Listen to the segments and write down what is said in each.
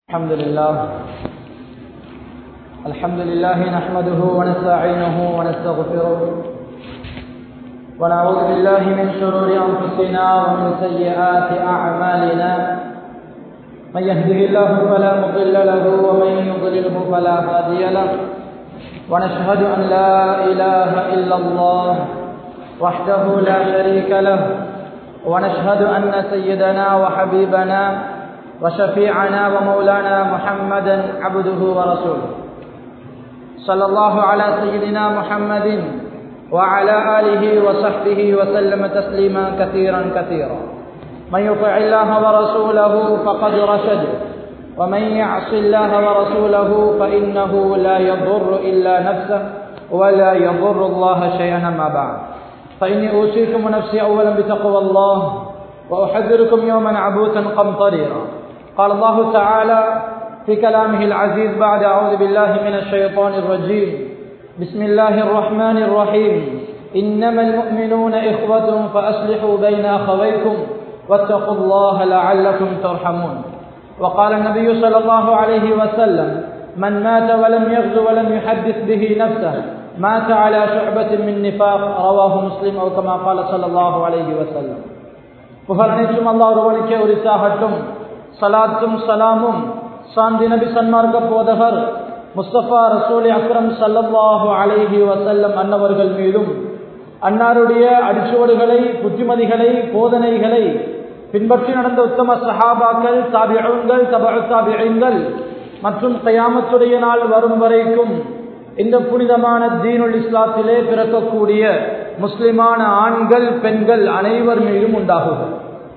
الحمد لله الحمد لله نحمده ونستعينه ونستغفره ونعوذ بالله من شرور أنفسنا ومن سيئات أعمالنا من يهده الله فلا مضل له ومن يضلله فلا هادي له ونشهد أن لا إله إلا الله وحده لا شريك له ونشهد أن سيدنا وحبيبنا وشفيعنا ومولانا محمدا عبده ورسوله صلى الله على سيدنا محمد وعلى آله وصحبه وسلم تسليما كثيرا كثيرا من يطع الله ورسوله فقد رشد ومن يعص الله ورسوله فإنه لا يضر إلا نفسه ولا يضر الله شيئا ما بعد فإني أوصيكم نفسي أولا بتقوى الله وأحذركم يوما عبوسا قمطريرا قال الله تعالى في كلامه العزيز بعد أعوذ بالله من الشيطان الرجيم بسم الله الرحمن الرحيم إنما المؤمنون إخوة فأصلحوا بين أخويكم واتقوا الله لعلكم ترحمون وقال النبي صلى الله عليه وسلم من مات ولم يغزو ولم يحدث به نفسه مات على شعبة من نفاق رواه مسلم أو كما قال صلى الله عليه وسلم புகழ் அனைத்தும் அல்லாஹ் ஒருவனுக்கே உரித்தாகட்டும் சலாத்தும் சலாமும் சாந்தி நபி சன்மார்க்க போதகர் முஸ்தபா ரசூலி அக்ரம் சல்லல்லாஹு அலைஹி வசல்லம் அன்னவர்கள் மீதும் அன்னாருடைய அடிச்சுவடுகளை புத்திமதிகளை போதனைகளை பின்பற்றி நடந்த உத்தம சஹாபாக்கள் தாபியங்கள் தபு தாபியங்கள் மற்றும் கயாமத்துடைய நாள் வரும் வரைக்கும் இந்த புனிதமான தீனுல் இஸ்லாத்திலே பிறக்கக்கூடிய முஸ்லிமான ஆண்கள் பெண்கள் அனைவர் மீதும் உண்டாகுகள்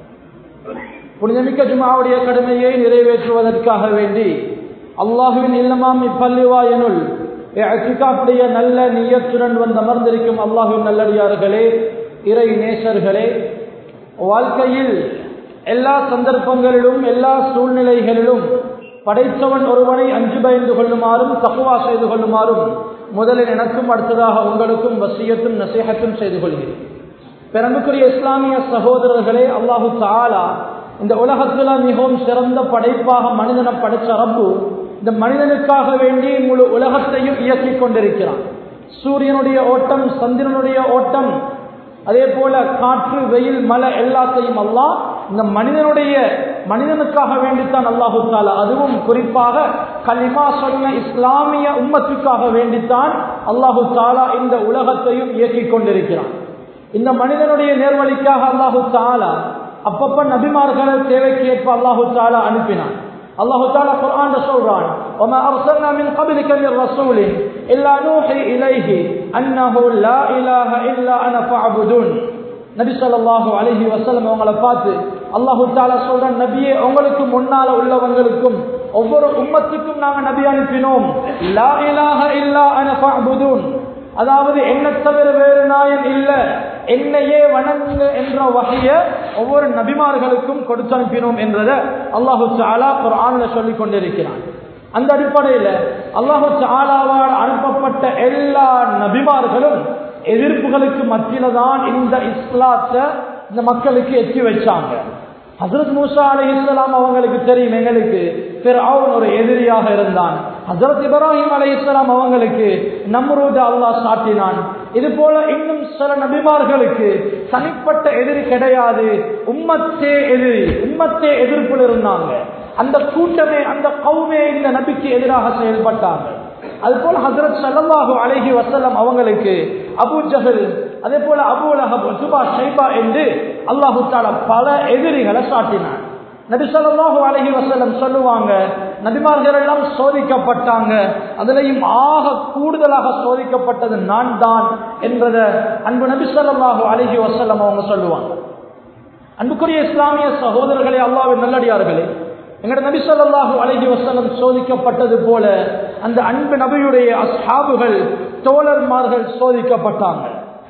புனிதமிக்க ஜுமாவுடைய கடமையை நிறைவேற்றுவதற்காக வேண்டி அல்லாஹுவின் இல்லமாம் இப்பள்ளிவாயனுள் அச்சிகாப்புடைய நல்ல நீயத்துடன் வந்து அமர்ந்திருக்கும் அல்லாஹுவின் நல்லடியார்களே இறை நேசர்களே வாழ்க்கையில் எல்லா சந்தர்ப்பங்களிலும் எல்லா சூழ்நிலைகளிலும் படைத்தவன் ஒருவனை அஞ்சு பயந்து கொள்ளுமாறும் தக்குவா செய்து கொள்ளுமாறும் முதலில் எனக்கும் அடுத்ததாக உங்களுக்கும் வசியத்தும் நசீகத்தும் செய்து கொள்கிறேன் பிறனுக்குரிய இஸ்லாமிய சகோதரர்களே அல்லாஹு தாலா இந்த உலகத்துல மிகவும் சிறந்த படைப்பாக மனிதனை படைச்ச ரப்பு இந்த மனிதனுக்காக வேண்டி முழு உலகத்தையும் இயக்கிக் கொண்டிருக்கிறான் சூரியனுடைய ஓட்டம் சந்திரனுடைய ஓட்டம் அதே போல காற்று வெயில் மழை எல்லாத்தையும் அல்லா இந்த மனிதனுடைய மனிதனுக்காக வேண்டித்தான் அல்லாஹு தாலா அதுவும் குறிப்பாக கலிமா சொன்ன இஸ்லாமிய உம்மத்துக்காக வேண்டித்தான் அல்லாஹு தாலா இந்த உலகத்தையும் இயக்கிக் கொண்டிருக்கிறான் இந்த மனிதனுடைய நேர்வழிக்காக அல்லாஹு தாலா அப்பப்ப நபிமார்களை தேவைக்கு ஏற்ப அல்லாஹு தாலா அனுப்பினான் அல்லாஹு தாலா குர்ஆன் சொல்றான் وما ارسلنا من قبلك من رسول الا نوحي اليه انه لا اله الا انا فاعبدون நபி ஸல்லல்லாஹு அலைஹி வஸல்லம் அவங்களை பார்த்து அல்லாஹு தாலா சொல்றான் நபியே உங்களுக்கு முன்னால உள்ளவங்களுக்கும் ஒவ்வொரு உம்மத்துக்கும் நாங்க நபி அனுப்பினோம் லா இலாஹ இல்லா அன ஃபஅபுதுன் அதாவது என்ன தவிர வேறு நாயன் இல்ல என்னையே வணங்குங்க என்ற வகைய ஒவ்வொரு நபிமார்களுக்கும் கொடுத்து அனுப்பினோம் என்றதை அல்லாஹு சாலா ஒரு ஆண்ல சொல்லிக் கொண்டிருக்கிறான் அந்த அடிப்படையில் அல்லாஹு சாலாவால் அனுப்பப்பட்ட எல்லா நபிமார்களும் எதிர்ப்புகளுக்கு மத்தியில தான் இந்த இஸ்லாத்தை இந்த மக்களுக்கு எத்தி வச்சாங்க ஹசரத் மூசா அலி இஸ்லாம் அவங்களுக்கு தெரியும் எங்களுக்கு அவன் ஒரு எதிரியாக இருந்தான் ஹசரத் இப்ராஹிம் அலி இஸ்லாம் அவங்களுக்கு நம்ரூத அல்லாஹ் சாட்டினான் இது போல இன்னும் சில நபிமார்களுக்கு தனிப்பட்ட எதிரி கிடையாது உம்மத்தே எதிரி உம்மத்தே எதிர்ப்பில் இருந்தாங்க அந்த கூட்டமே அந்த கவுமே இந்த நபிக்கு எதிராக செயல்பட்டாங்க அது போல ஹசரத் சல்லாஹூ அலஹி வசல்லம் அவங்களுக்கு அபு ஜஹல் அதே போல அபு லஹப் சுபா ஷைபா என்று அல்லாஹு தாலா பல எதிரிகளை சாட்டினார் நபி சொல்லாஹு அலஹி வசல்லம் சொல்லுவாங்க நபிமார்கள் எல்லாம் சோதிக்கப்பட்டாங்க அதுலேயும் ஆக கூடுதலாக சோதிக்கப்பட்டது நான் தான் என்றத அன்பு நபி சொல்லாஹு அலஹி வசல்லம் அவங்க சொல்லுவாங்க அன்புக்குரிய இஸ்லாமிய சகோதரர்களே அல்லாவின் நல்லடியார்களே எங்கட நபி சொல்லாஹு அலஹி வசல்லம் சோதிக்கப்பட்டது போல அந்த அன்பு நபியுடைய அஸ்ஹாபுகள் தோழர்மார்கள் சோதிக்கப்பட்டாங்க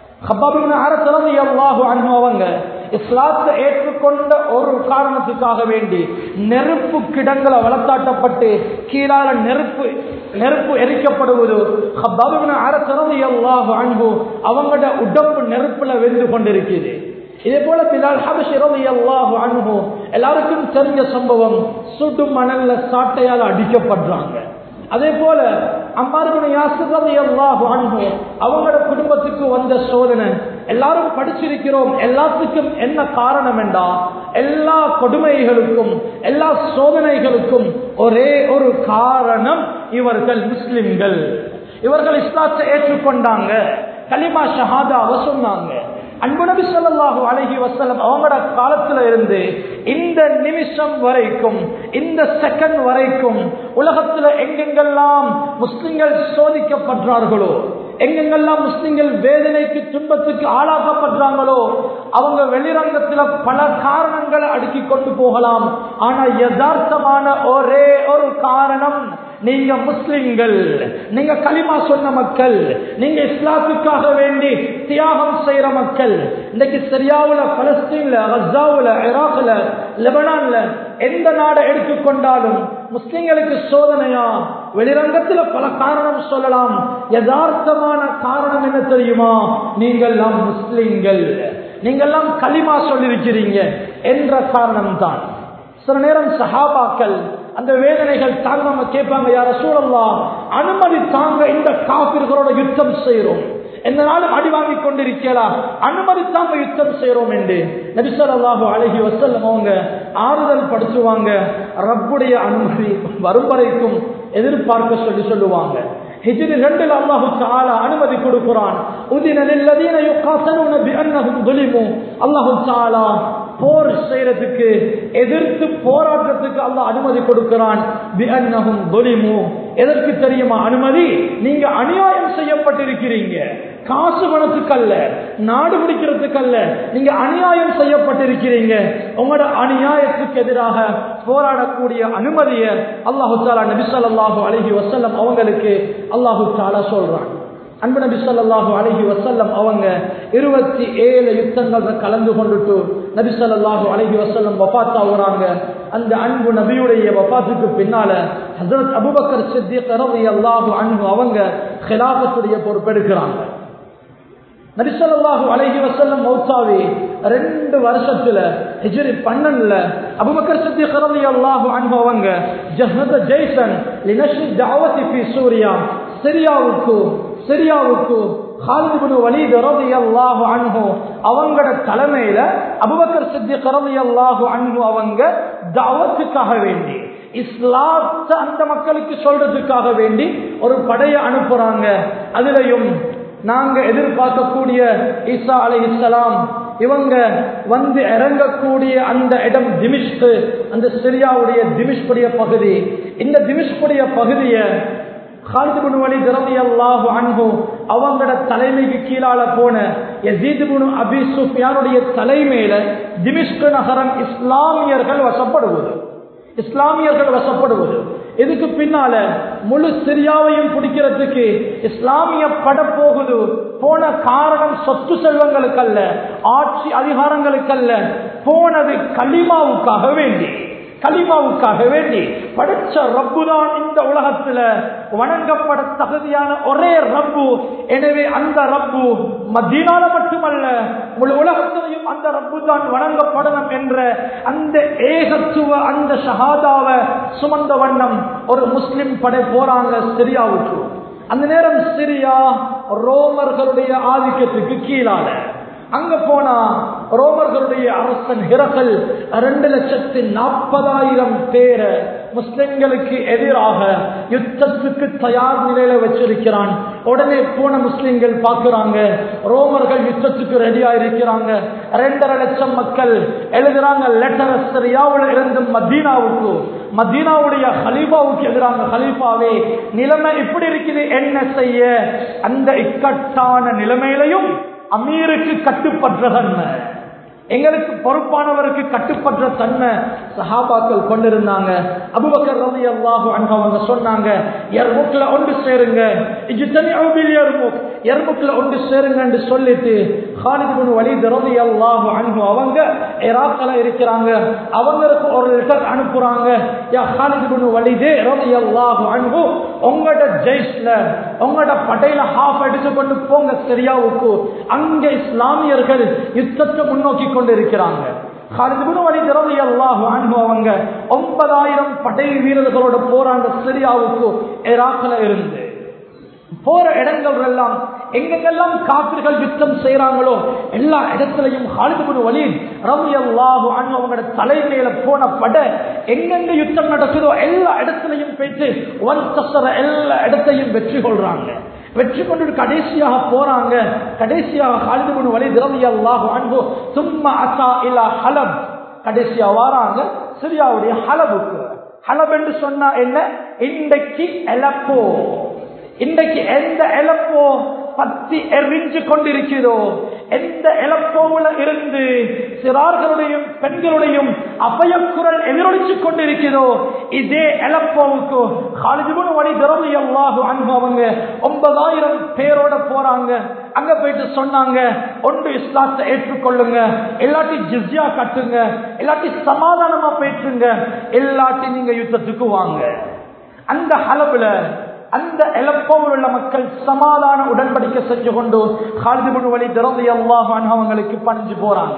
அவங்க இஸ்லாத்தை ஏற்றுக்கொண்ட ஒரு காரணத்துக்காக வேண்டி நெருப்பு கிடங்களை வளர்த்தாட்டப்பட்டு கீழால நெருப்பு நெருப்பு எரிக்கப்படுவது அரசரது அன்பு அவங்களோட உடம்பு நெருப்புல வெந்து கொண்டிருக்கிறது இதே போல பிலால் ஹபஷி ரலியல்லாஹு அன்ஹு எல்லாருக்கும் தெரிஞ்ச சம்பவம் சுடு மணல்ல சாட்டையால் அடிக்கப்படுறாங்க அதே போல அம்மாருடைய யாசுரதையல்லாஹு அன்ஹு அவங்களோட குடும்பத்துக்கு வந்த சோதனை எல்லாரும் படிச்சிருக்கிறோம் எல்லாத்துக்கும் என்ன காரணம் என்றா எல்லா கொடுமைகளுக்கும் எல்லா சோதனைகளுக்கும் ஒரே ஒரு காரணம் இவர்கள் முஸ்லிம்கள் இவர்கள் இஸ்லாத்தை ஏற்றுக்கொண்டாங்க கலிமா ஷஹாதாவை சொன்னாங்க அன்பு நபி ஸல்லல்லாஹு அலைஹி வஸல்லம் அவங்களோட காலத்துல இருந்து இந்த நிமிஷம் வரைக்கும் இந்த செகண்ட் வரைக்கும் உலகத்துல எங்கெங்கெல்லாம் முஸ்லிம்கள் சோதிக்கப்படுறார்களோ எங்கெங்கெல்லாம் முஸ்லிம்கள் வேதனைக்கு துன்பத்துக்கு ஆளாக்கப்படுறாங்களோ அவங்க வெளிரங்கத்துல பல காரணங்களை அடுக்கி கொண்டு போகலாம் ஆனா யதார்த்தமான ஒரே ஒரு காரணம் நீங்க முஸ்லிம்கள் நீங்க களிமா சொன்ன மக்கள் நீங்க இஸ்லாத்துக்காக வேண்டி தியாகம் செய்யற மக்கள் இன்னைக்கு சரியாவுல பலஸ்தீன்ல கசாவுல ஈராக்ல லெபனான்ல எந்த நாடை எடுத்துக்கொண்டாலும் முஸ்லிம்களுக்கு சோதனையா வெளிரங்கத்துல பல காரணம் சொல்லலாம் யதார்த்தமான காரணம் என்ன தெரியுமா நீங்கள்லாம் முஸ்லிம்கள் நீங்கள்லாம் களிமா சொல்லிருக்கிறீங்க என்ற காரணம் தான் சில நேரம் சஹாபாக்கள் அந்த வேதனைகள் தாங்காம கேட்பாங்க யார சூழல்லாம் அனுமதி தாங்க இந்த காப்பிர்களோட யுத்தம் செய்யறோம் எந்த நாளும் அடி வாங்கி கொண்டிருக்கலாம் அனுமதி தாங்க யுத்தம் செய்யறோம் என்று நபிசல்லாஹு அழகி வசல்லம் அவங்க ஆறுதல் படுத்துவாங்க ரப்புடைய அனுமதி வரும் வரைக்கும் எதிர்பார்க்க சொல்லி சொல்லுவாங்க ஹிஜ்ரி ரெண்டில் அல்லாஹு தஆலா அனுமதி கொடுக்கிறான் உதின லில்லதீன யுகாத்தலூன பிஅன்னஹும் ظلموا அல்லாஹு தஆலா போர் செய்யறதுக்கு எதிர்த்து போராட்டத்துக்கு அல்லாஹ் அனுமதி கொடுக்கிறான் பிஅன்னஹும் ظلموا எதற்கு தெரியுமா அனுமதி நீங்க அநியாயம் செய்யப்பட்டிருக்கிறீங்க காசு பணத்துக்கு அல்ல நாடு பிடிக்கிறதுக்கு அல்ல நீங்க அநியாயம் செய்யப்பட்டிருக்கிறீங்க உங்களோட அநியாயத்துக்கு எதிராக போராடக்கூடிய அனுமதியை அல்லாஹு தாலா நபி ஸல்லல்லாஹு அலைஹி வஸல்லம் அவங்களுக்கு அல்லாஹு தாலா சொல்றான் அன்பு நபி ஸல்லல்லாஹு அலைஹி வஸல்லம் அவங்க இருபத்தி ஏழு யுத்தங்கள்ல கலந்து கொண்டுட்டு நபி ஸல்லல்லாஹு அலைஹி வஸல்லம் வஃபாத் ஆகுறாங்க அந்த அன்பு நபியுடைய வஃபாத்துக்கு பின்னால ஹஜரத் அபூபக்கர் சித்திக் ரலியல்லாஹு அன்ஹு அவங்க ஹிலாஃபத்துடைய பொறுப்பெடுக்கிறாங்க நபிசல்லாஹு அலைஹி வசல்லம் மௌத்தாவி ரெண்டு வருஷத்துல ஹிஜ்ரி பன்னெண்டுல அபுபக்கர் சித்திக் ரலியல்லாஹு அன்ஹு அவங்க ஜஹத ஜெய்சன் லினஷ்ரி தஅவதி ஃபி சூரியா சிரியாவுக்கு சிரியாவுக்கு ஹாலித் இப்னு வலீத் ரலியல்லாஹு அன்ஹு அவங்களோட தலைமையில அபூபக்கர் சித்திக் ரலியல்லாஹு அன்ஹு அவங்க தஅவத்துக்காக வேண்டி இஸ்லாத்தை அந்த மக்களுக்கு சொல்றதுக்காக வேண்டி ஒரு படையை அனுப்புறாங்க அதுலயும் நாங்க எதிர்பார்க்கக்கூடிய ஈசா அலை இஸ்லாம் இவங்க வந்து இறங்கக்கூடிய அந்த இடம் திமிஷ்கு அந்த சிரியாவுடைய திமிஷ்குடைய பகுதி இந்த திமிஷ்குடைய பகுதியை ஹாலிதுபுன் வலி திரவி அல்லாஹு அன்பு அவங்களோட தலைமைக்கு கீழால போன யசீதுபுன் அபி சுஃபியானுடைய தலைமையில திமிஷ்கு நகரம் இஸ்லாமியர்கள் வசப்படுவது இஸ்லாமியர்கள் வசப்படுவது இதுக்கு பின்னால முழு சிரியாவையும் பிடிக்கிறதுக்கு இஸ்லாமிய பட போகுது போன காரணம் சொத்து செல்வங்களுக்கு அல்ல ஆட்சி அதிகாரங்களுக்கு அல்ல போனது கலிமாவுக்காக வேண்டி கலிமாவுக்காக வேண்டி படிச்ச ரப்பு தான் இந்த உலகத்துல வணங்கப்பட தகுதியான ஒரே ரப்பு எனவே அந்த ரப்பு மத்தியனால மட்டுமல்ல முழு உலகத்திலையும் அந்த ரப்பு தான் வணங்கப்படணும் என்ற அந்த ஏகத்துவ அந்த ஷஹாதாவை சுமந்த வண்ணம் ஒரு முஸ்லிம் படை போறாங்க சிரியாவுக்கு அந்த நேரம் சிரியா ரோமர்களுடைய ஆதிக்கத்துக்கு கீழால அங்க போனா ரோமர்களுடைய அரசன் ஹிரகல் ரெண்டு லட்சத்தி நாற்பதாயிரம் பேரை முஸ்லிம்களுக்கு எதிராக யுத்தத்துக்கு தயார் நிலையில வச்சிருக்கிறான் உடனே போன முஸ்லிம்கள் பார்க்கிறாங்க ரோமர்கள் யுத்தத்துக்கு ரெடியா இருக்கிறாங்க ரெண்டரை லட்சம் மக்கள் எழுதுறாங்க லெட்டர் சரியாவில் இருந்து மதீனாவுக்கு மதீனாவுடைய ஹலீஃபாவுக்கு எதிராங்க ஹலீஃபாவே நிலைமை இப்படி இருக்குது என்ன செய்ய அந்த இக்கட்டான நிலைமையிலையும் அமீருக்கு கட்டுப்பற்ற தன்மை எங்களுக்கு பொறுப்பானவருக்கு கட்டுப்பற்ற தன்மை சஹாபாக்கள் கொண்டிருந்தாங்க அபுபக்கர் ரவி அல்லாஹு அவங்க சொன்னாங்க எர்முக்ல ஒன்று சேருங்க இஜ்தமிஉ பில் யர்முக் எர்முக்குல ஒன்று சேருங்க என்று சொல்லிட்டு ஹாலித் பின் வலீத் ரலியல்லாஹு அன்ஹு அவங்க இராக்ல இருக்கிறாங்க அவங்களுக்கு ஒரு லெட்டர் அனுப்புறாங்க யா ஹாலித் பின் வலீத் ரலியல்லாஹு அன்ஹு உங்களோட ஜெய்ஸ்ல உங்களோட படையில ஹாஃப் அடிச்சு கொண்டு போங்க சரியாவுக்கு அங்க இஸ்லாமியர்கள் யுத்தத்தை முன்னோக்கி கொண்டு இருக்கிறாங்க அவங்க ஒன்பதாயிரம் படை வீரர்களோட போராண்ட சிரியாவுக்கு ஈராக்ல இருந்து போற இடங்கள் எல்லாம் எங்கெங்கெல்லாம் காப்பிர்கள் யுத்தம் செய்யறாங்களோ எல்லா இடத்துலையும் ஹாலிதுபுன் வலீத் ரவி அல்லாஹு அவங்களோட தலைமையில போன பட எங்கெங்க யுத்தம் நடக்குதோ எல்லா இடத்துலையும் போயிட்டு ஒன் தசர எல்லா இடத்தையும் வெற்றி கொள்றாங்க வெற்றி கொண்டு கடைசியாக போறாங்க கடைசியாக ஹாலிதுபுன் வலீத் ரவி அல்லாஹு அன்பு சும்மா அசா இல்லா ஹலப் கடைசியா வாராங்க சிரியாவுடைய ஹலபுக்கு ஹலப் என்று சொன்னா என்ன இன்றைக்கு எலப்போ இன்றைக்கு எந்த இழப்போ பத்தி எரிஞ்சு கொண்டிருக்கிறதோ எந்த இழப்போவுல இருந்து சிறார்களுடையும் பெண்களுடையும் அபயக்குரல் எதிரொலிச்சு கொண்டிருக்கிறதோ இதே இழப்போவுக்கு காலிஜிபுன் வழி திறமை அல்லாஹு அன்பு அவங்க ஒன்பதாயிரம் பேரோட போறாங்க அங்க போயிட்டு சொன்னாங்க ஒன்று இஸ்லாத்தை ஏற்றுக்கொள்ளுங்க எல்லாட்டி ஜிஸ்யா கட்டுங்க எல்லாட்டி சமாதானமா போயிட்டுங்க எல்லாட்டி நீங்க யுத்தத்துக்கு வாங்க அந்த அளவுல அந்த இழப்போவில் உள்ள மக்கள் சமாதான உடன்படிக்கை செஞ்சு கொண்டு ஹாலிதிபுன் வழி திறந்து அல்லாஹான் அவங்களுக்கு பணிஞ்சு போறாங்க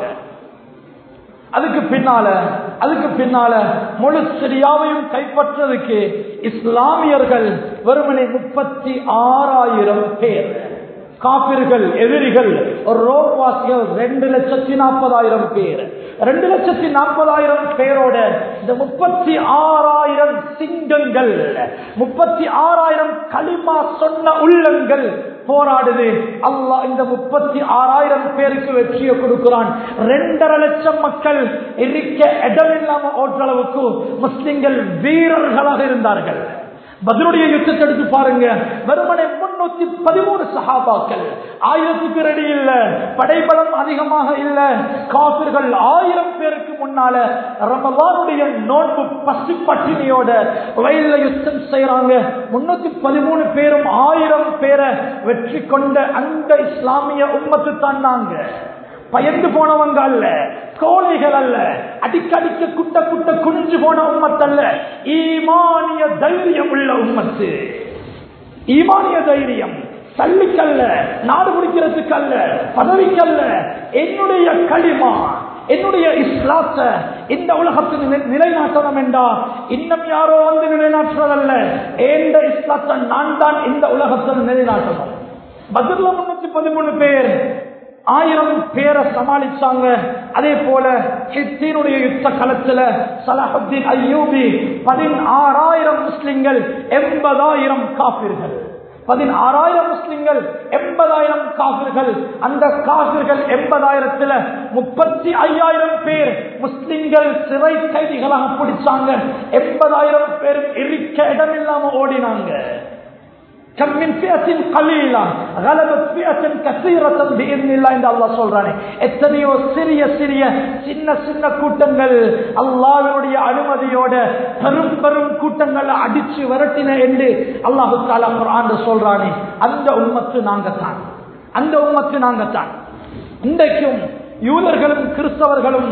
அதுக்கு பின்னால அதுக்கு பின்னால முழு சிரியாவையும் கைப்பற்றதுக்கு இஸ்லாமியர்கள் வெறுமனே முப்பத்தி ஆறாயிரம் பேர் காப்பிர்கள் எதிரிகள் ஒரு ரோவாசிகள் ரெண்டு லட்சத்தி நாற்பதாயிரம் பேர் ரெண்டு லட்சத்தி நாற்பதாயிரம் பேரோட இந்த முப்பத்தி ஆறாயிரம் சிங்கங்கள் முப்பத்தி ஆறாயிரம் களிமா சொன்ன உள்ளங்கள் போராடுது அல்லாஹ் இந்த முப்பத்தி ஆறாயிரம் பேருக்கு வெற்றியை கொடுக்கிறான் ரெண்டரை லட்சம் மக்கள் இருக்க இடமில்லாம ஓட்டளவுக்கு முஸ்லிம்கள் வீரர்களாக இருந்தார்கள் பதிலுடைய யுத்தத்தை எடுத்து பாருங்க வெறுமனே முன்னூத்தி பதிமூணு சகாபாக்கள் ஆயிரத்துக்கு ரெடி இல்ல படைபலம் அதிகமாக இல்ல காப்பிர்கள் ஆயிரம் பேருக்கு முன்னால ரமலானுடைய நோன்பு பசி பட்டினியோட வயல்ல யுத்தம் செய்யறாங்க முன்னூத்தி பதிமூணு பேரும் ஆயிரம் பேரை வெற்றி கொண்ட அந்த இஸ்லாமிய உம்மத்து தான் நாங்க பயந்து போனவங்க அல்ல கோழைகள் அல்ல அடிக்கடிக்க குட்ட குட்ட குனிஞ்சு போன உம்மத்தல்ல ஈமானிய தைரியம் உள்ள உம்மத்து ஈமானிய தைரியம் தள்ளிக்கல்ல நாடு குடிக்கிறதுக்கு அல்ல பதவிக்கல்ல என்னுடைய களிமா என்னுடைய இஸ்லாத்த இந்த உலகத்தில் நிலைநாட்டணும் என்றா இன்னும் யாரோ வந்து நிலைநாட்டுறதல்ல எந்த இஸ்லாத்தை நான் தான் இந்த உலகத்தில் நிலைநாட்டணும் பதில முன்னூத்தி பதிமூணு பேர் ஆயிரம் பேரை சமாளிச்சாங்க அதே போல ஹித்தீனுடைய யுத்த களத்துல சலாஹுத்தீன் ஐயூபி பதினாறாயிரம் முஸ்லிம்கள் எண்பதாயிரம் காப்பீர்கள் பதினாறாயிரம் முஸ்லிம்கள் எண்பதாயிரம் காபிர்கள் அந்த காபிர்கள் எண்பதாயிரத்துல முப்பத்தி ஐயாயிரம் பேர் முஸ்லிம்கள் சிறை கைதிகளாக பிடிச்சாங்க எண்பதாயிரம் பேர் இருக்க இடமில்லாம ஓடினாங்க كم من فئة قليلة غلبت فئة كثيرة بإذن الله என்று அல்லாஹ் சொல்றானே எத்தனையோ சிறிய சிறிய சின்ன சின்ன கூட்டங்கள் அல்லாஹ்வுடைய அனுமதியோட பெரும் பெரும் கூட்டங்களை அடிச்சு விரட்டின என்று அல்லாஹு தாலா குர்ஆன் சொல்றானே அந்த உம்மத்து நாங்க தான் அந்த உம்மத்து நாங்க தான் இன்றைக்கும் யூதர்களும் கிறிஸ்தவர்களும்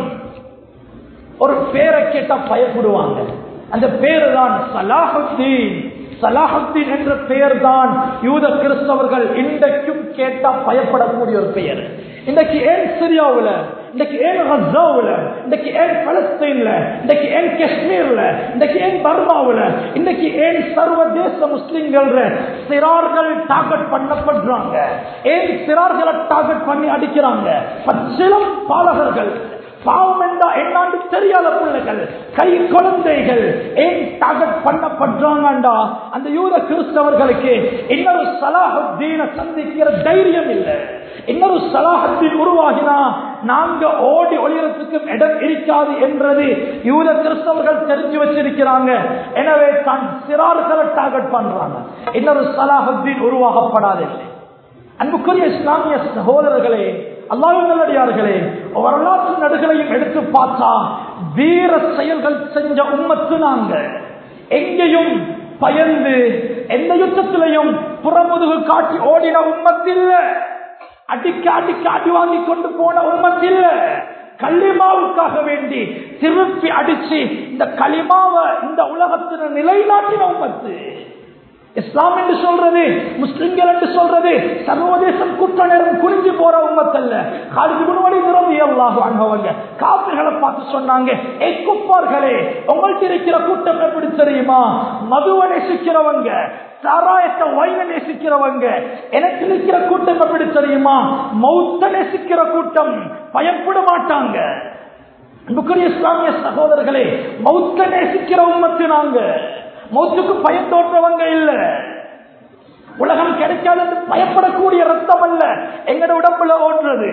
ஒரு பேரை கேட்டா பயப்படுவாங்க அந்த பேரு தான் சலாஹுத்தீன் சலாஹுத்தீன் என்ற பெயர் தான் யூத கிறிஸ்தவர்கள் இன்றைக்கும் கேட்டா பயப்படக்கூடிய ஒரு பெயர் இன்றைக்கு ஏன் சிரியாவுல இன்றைக்கு ஏன் ரஜாவுல இன்றைக்கு ஏன் பலஸ்தீன்ல இன்றைக்கு ஏன் காஷ்மீர்ல இன்றைக்கு ஏன் பர்மாவுல இன்றைக்கு ஏன் சர்வதேச முஸ்லிம்கள் சிறார்கள் டார்கெட் பண்ணப்படுறாங்க ஏன் சிறார்களை டார்கெட் பண்ணி அடிக்கிறாங்க பச்சிலம் பாலகர்கள் பாவம் என்றா என்னாண்டு தெரியாத பிள்ளைகள் கை குழந்தைகள் ஏன் டார்கெட் பண்ணப்படுறாங்கண்டா அந்த யூத கிறிஸ்தவர்களுக்கு இன்னொரு சலாஹுத்தீன சந்திக்கிற தைரியம் இல்லை இன்னொரு சலாஹத்தின் உருவாகினா நாங்க ஓடி ஒளியறதுக்கு இடம் இருக்காது என்றது யூத கிறிஸ்தவர்கள் தெரிஞ்சு வச்சிருக்கிறாங்க எனவே தான் சிறார்களை டார்கெட் பண்றாங்க இன்னொரு சலாஹுத்தீன் உருவாகப்படாதில்லை அன்புக்குரிய இஸ்லாமிய சகோதரர்களே அல்லாஹர்களே வரலாற்று நடுகளையும் எடுத்து பார்த்தா வீர செயல்கள் செஞ்ச உம்மத்து நாங்க எங்கேயும் பயந்து எந்த யுத்தத்திலையும் புறமுதுகு காட்டி ஓடின உம்மத்தில் அடிக்க அடிக்க அடி வாங்கி கொண்டு போன உம்மத்தில் களிமாவுக்காக வேண்டி திருப்பி அடிச்சு இந்த களிமாவை இந்த உலகத்தின நிலைநாட்டின உம்மத்து இஸ்லாம் என்று சொல்றது முஸ்லிம்கள் என்று சொல்றது சர்வதேசம் குற்ற நேரம் குனிஞ்சு போற உம்மத்தல்ல காலிது குணவழி நிரம்பி அல்லாஹ் அனுபவங்க காப்பிர்களை பார்த்து சொன்னாங்க ஏ குப்பார்களே உங்கள்கிட்ட இருக்கிற கூட்டம் எப்படி தெரியுமா மதுவை நேசிக்கிறவங்க சாராயத்தை வைன நேசிக்கிறவங்க எனக்கு இருக்கிற கூட்டம் எப்படி தெரியுமா மௌத்த நேசிக்கிற கூட்டம் பயப்பட மாட்டாங்க அன்புக்குரிய இஸ்லாமிய சகோதரர்களே மௌத்த நேசிக்கிற உம்மத்து நாங்க மௌத்துக்கு பயந்தோற்றவங்க இல்ல உலகம் கிடைக்காது என்று பயப்படக்கூடிய ரத்தம் அல்ல எங்கட உடம்புல ஓடுறது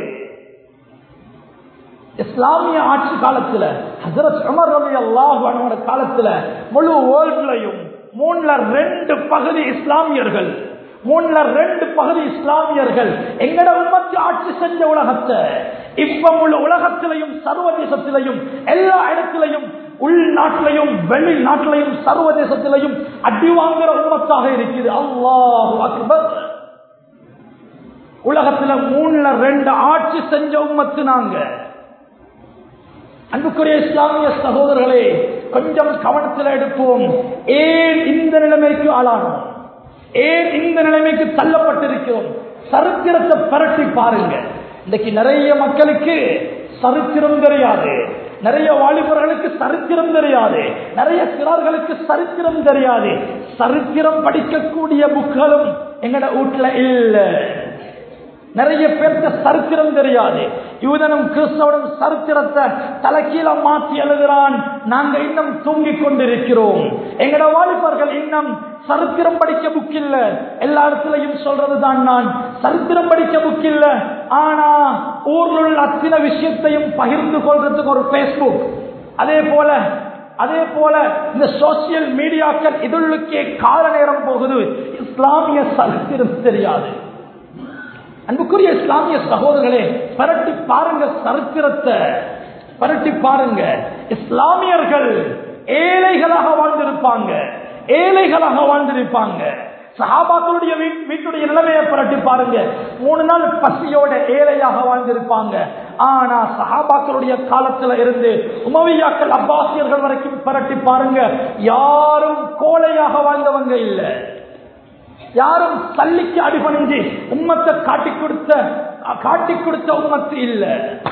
இஸ்லாமிய ஆட்சி காலத்துல ஹசரத் உமர் ரவி அல்லாஹ் காலத்துல முழு வேர்ல்ட்லயும் மூணுல ரெண்டு பகுதி இஸ்லாமியர்கள் மூணுல ரெண்டு பகுதி இஸ்லாமியர்கள் எங்கட உண்மத்து ஆட்சி செஞ்ச உலகத்தை இப்ப முழு உலகத்திலையும் சர்வதேசத்திலையும் எல்லா இடத்திலையும் உள்நாட்டிலையும் வெளிநாட்டிலையும் சர்வதேசத்திலையும் அடி வாங்குற உண்மத்தாக இருக்குது அல்லாஹ் அக்பர் உலகத்துல மூணுல ரெண்டு ஆட்சி செஞ்ச உம்மத்து நாங்க அன்புக்குரிய இஸ்லாமிய சகோதரர்களே கொஞ்சம் கவனத்தில் எடுப்போம் ஏன் இந்த நிலைமைக்கு ஆளானோம் ஏன் இந்த நிலைமைக்கு தள்ளப்பட்டிருக்கிறோம் சரித்திரத்தை பரட்டி பாருங்க இன்னைக்கு நிறைய மக்களுக்கு சரித்திரம் தெரியாது நிறைய வாலிபர்களுக்கு சரித்திரம் தெரியாது நிறைய சிறார்களுக்கு சரித்திரம் தெரியாது சரித்திரம் படிக்கக்கூடிய புக்களும் எங்கட வீட்டுல இல்ல நிறைய பேருக்கு சரித்திரம் தெரியாது யூதனும் கிறிஸ்தவனும் சரித்திரத்தை தலைக்கீழ மாற்றி எழுதுறான் நாங்க இன்னும் தூங்கிக் கொண்டிருக்கிறோம் எங்கட வாலிபர்கள் இன்னும் சரித்திரம் படிக்க புக் இல்ல எல்லா இடத்துலயும் சொல்றதுதான் நான் சரித்திரம் படிக்க புக் இல்ல ஆனா ஊர்ல உள்ள அத்தனை விஷயத்தையும் பகிர்ந்து கொள்றதுக்கு ஒரு பேஸ்புக் அதே போல அதே போல இந்த சோசியல் மீடியாக்கள் இதுள்ளுக்கே கால நேரம் போகுது இஸ்லாமிய சரித்திரம் தெரியாது அன்புக்குரிய இஸ்லாமிய சகோதரர்களே பரட்டி பாருங்க சரித்திரத்தை பரட்டி பாருங்க இஸ்லாமியர்கள் ஏழைகளாக வாழ்ந்திருப்பாங்க ஏழைகளாக வாழ்ந்திருப்பாங்க சஹாபாக்களுடைய வீட்டுடைய நிலைமையை புரட்டி பாருங்க மூணு நாள் பசியோட ஏழையாக வாழ்ந்திருப்பாங்க ஆனா சஹாபாக்களுடைய காலத்துல இருந்து உமவியாக்கள் அப்பாசியர்கள் வரைக்கும் புரட்டி பாருங்க யாரும் கோழையாக வாழ்ந்தவங்க இல்லை யாரும் தள்ளிக்கு அடிபணிஞ்சு உம்மத்தை காட்டி கொடுத்த காட்டி கொடுத்த உம்மத்து இல்ல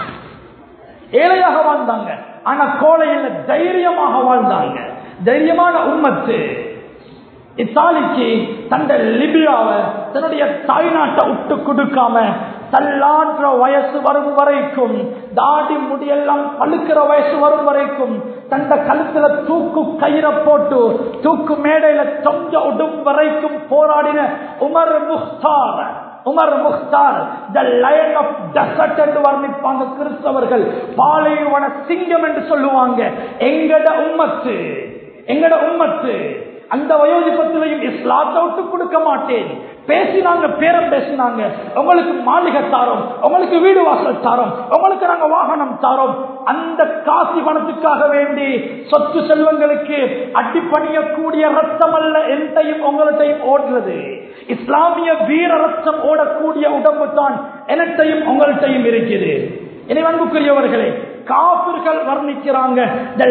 ஏழையாக வாழ்ந்தாங்க ஆனா கோலை இல்ல தைரியமாக வாழ்ந்தாங்க தைரியமான உம்மத்து இத்தாலிக்கு தந்த லிபியாவை தன்னுடைய தாய்நாட்டை விட்டு கொடுக்காம தள்ளாற்ற வயசு வரும் வரைக்கும் தாடி முடியெல்லாம் பழுக்கிற வயசு வரும் வரைக்கும் தந்த கழுத்துல தூக்கு கயிறை போட்டு தூக்கு மேடையில தொங்க உடும் வரைக்கும் போராடின Omar Mukhtar Omar Mukhtar the lion of desert என்று வர்ணிப்பாங்க கிறிஸ்தவர்கள் பாலைவன சிங்கம் என்று சொல்லுவாங்க எங்கட உம்மத்து எங்கட உம்மத்து அந்த வயோதிபத்திலையும் இஸ்லாத்தை விட்டு கொடுக்க மாட்டேன் பேசினாங்க பேரம் பேசினாங்க உங்களுக்கு மாளிகை தாரோம் உங்களுக்கு வீடு வாசல் தாரோம் உங்களுக்கு நாங்க வாகனம் தாரோம் அந்த காசி பணத்துக்காக வேண்டி சொத்து செல்வங்களுக்கு அடிப்பணியக்கூடிய ரத்தம் அல்ல எந்தையும் உங்கள்கிட்டையும் ஓடுறது இஸ்லாமிய வீர ரத்தம் ஓடக்கூடிய உடம்பு தான் எனட்டையும் உங்கள்கிட்டையும் இருக்குது இனி அன்புக்குரியவர்களே காபிர்கள் வர்ணிக்கிறாங்க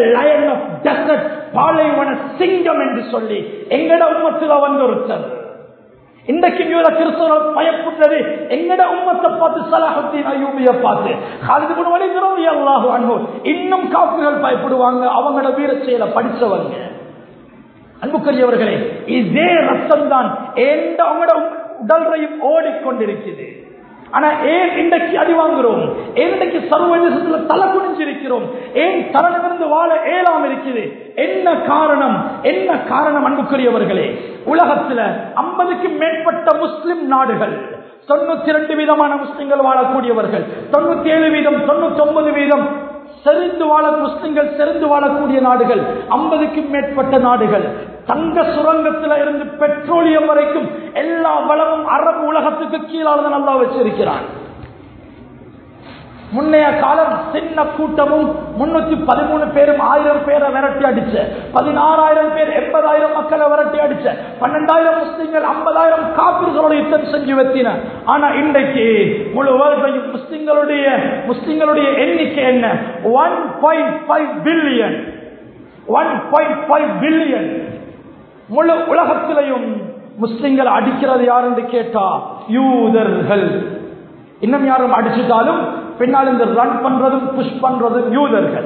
பாலைவன சிங்கம் என்று சொல்லி எங்கட உம்மத்தில் வந்து ஒருத்தர் இன்றைக்கு கிறிஸ்தவர்கள் பயப்பட்டது எங்கட உம்மத்தை பார்த்து சலாஹத்தின் அயூபிய பார்த்து காலிது குணவழிகிறோம் அல்லாஹு அன்பு இன்னும் காப்புகள் பயப்படுவாங்க அவங்களோட வீர செயலை படிச்சவங்க அன்புக்குரியவர்களே இதே ரத்தம் தான் எந்த அவங்களோட உடல்றையும் ஓடிக்கொண்டிருக்குது ஆனா ஏன் இன்றைக்கு அடி வாங்குறோம் ஏன் இன்றைக்கு சர்வதேசத்துல தலை குனிஞ்சிருக்கிறோம் ஏன் தரணிலிருந்து வாழ ஏலாம் இருக்குது என்ன காரணம் என்ன காரணம் அன்புக்குரியவர்களே உலகத்துல ஐம்பதுக்கு மேற்பட்ட முஸ்லிம் நாடுகள் தொண்ணூத்தி ரெண்டு விதமான முஸ்லிம்கள் வாழக்கூடியவர்கள் தொண்ணூத்தி ஏழு வீதம் தொண்ணூத்தி ஒன்பது வீதம் செறிந்து வாழ முஸ்லிம்கள் செறிந்து வாழக்கூடிய நாடுகள் ஐம்பதுக்கும் மேற்பட்ட நாடுகள் தங்க சுரங்கத்தில் இருந்து பெட்ரோலியம் வரைக்கும் எல்லா வளமும் அரபு உலகத்துக்கு கீழாக நல்லா வச்சிருக்கிறான் முன்னைய காலம் சின்ன கூட்டமும் முன்னூத்தி பதிமூணு பேரும் ஆயிரம் பேரை விரட்டி அடிச்ச பதினாறாயிரம் பேர் எண்பதாயிரம் மக்களை விரட்டி அடிச்ச பன்னெண்டாயிரம் முஸ்லிம்கள் ஐம்பதாயிரம் காப்பீர்களோட யுத்தம் செஞ்சு வெத்தின ஆனா இன்றைக்கு முழு வேர்ல்டையும் முஸ்லிம்களுடைய முஸ்லிம்களுடைய எண்ணிக்கை என்ன one point five billion one point five billion முழு உலகத்திலையும் முஸ்லிம்கள் அடிக்கிறது யார் என்று கேட்டா யூதர்கள் இன்னும் யாரும் அடிச்சுட்டாலும் பின்னால் இந்த ரன் பண்றதும் புஷ் பண்றதும் யூதர்கள்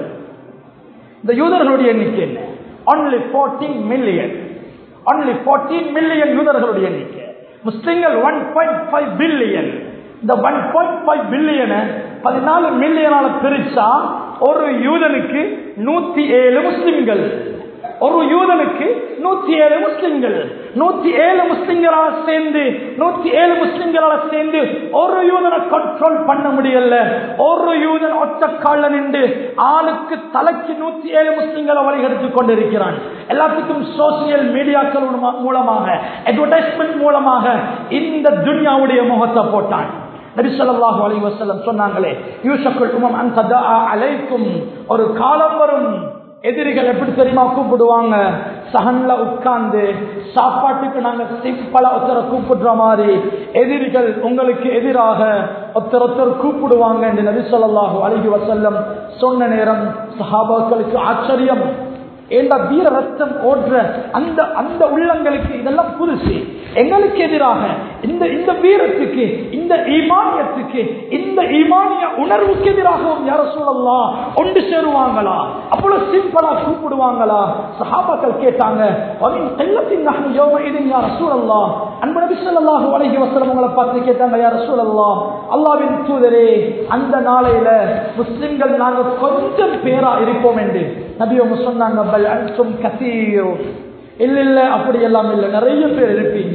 இந்த யூதர்களுடைய எண்ணிக்கை என்ன only fourteen million only fourteen million யூதர்களுடைய எண்ணிக்கை முஸ்லிம்கள் ஒன் பாயிண்ட் ஃபைவ் பில்லியன் இந்த ஒன் பாயிண்ட் ஃபைவ் பில்லியனை பதினாலு மில்லியனால பிரிச்சா ஒரு யூதனுக்கு நூத்தி ஏழு முஸ்லிம்கள் ஒரு யூதனுக்கு நூத்தி ஏழு முஸ்லிம்கள் நூத்தி ஏழு முஸ்லிம்களால் சேர்ந்து நூத்தி ஏழு முஸ்லிம்களால் சேர்ந்து ஒரு யூதனை கண்ட்ரோல் பண்ண முடியல ஒரு யூதன் ஒத்த கால நின்று ஆளுக்கு தலைக்கு நூத்தி ஏழு முஸ்லிம்களை வழிகெடுத்துக் கொண்டிருக்கிறான் எல்லாத்துக்கும் சோசியல் மீடியாக்கள் மூலமாக அட்வர்டைஸ்மெண்ட் மூலமாக இந்த துன்யாவுடைய முகத்தை போட்டான் நபி ஸல்லல்லாஹு அலைஹி வஸல்லம் சொன்னாங்களே யூஷக்குல் உமம் அன் ததா அலைக்கும் ஒரு காலம் வரும் எதிரிகள் எப்படி தெரியுமா கூப்பிடுவாங்க சகன்ல உட்கார்ந்து சாப்பாட்டுக்கு நாங்க சிம்பிளா ஒருத்தரை கூப்பிடுற மாதிரி எதிரிகள் உங்களுக்கு எதிராக ஒருத்தர் ஒருத்தர் கூப்பிடுவாங்க என்று நபி ஸல்லல்லாஹு அலைஹி வஸல்லம் சொன்ன நேரம் சஹாபாக்களுக்கு ஆச்சரியம் ஏண்டா வீர ரத்தம் ஓடுற அந்த அந்த உள்ளங்களுக்கு இதெல்லாம் புதுசு எங்களுக்கு எதிராக இந்த இந்த வீரத்துக்கு இந்த ஈமானியத்துக்கு இந்த ஈமானிய உணர்வுக்கு எதிராகவும் யார சூழல்லாம் ஒன்று சேருவாங்களா அவ்வளவு சிம்பிளா கூப்பிடுவாங்களா சஹாபாக்கள் கேட்டாங்க செல்லத்தின் நகன் யோம இது யார சூழல்லாம் அன்பு நபி ஸல்லல்லாஹு அலைஹி வஸல்லம் உங்களை பார்த்து கேட்டாங்க யார சூழல்லாம் அல்லாஹ்வின் தூதரே அந்த நாளையில முஸ்லிம்கள் நாங்கள் கொஞ்சம் பேரா இருப்போம் என்று நபி அவங்க சொன்னாங்க பல் அன்சும் கசீரோ இல்ல இல்ல அப்படி எல்லாம் இல்ல நிறைய பேர் இருப்பீங்க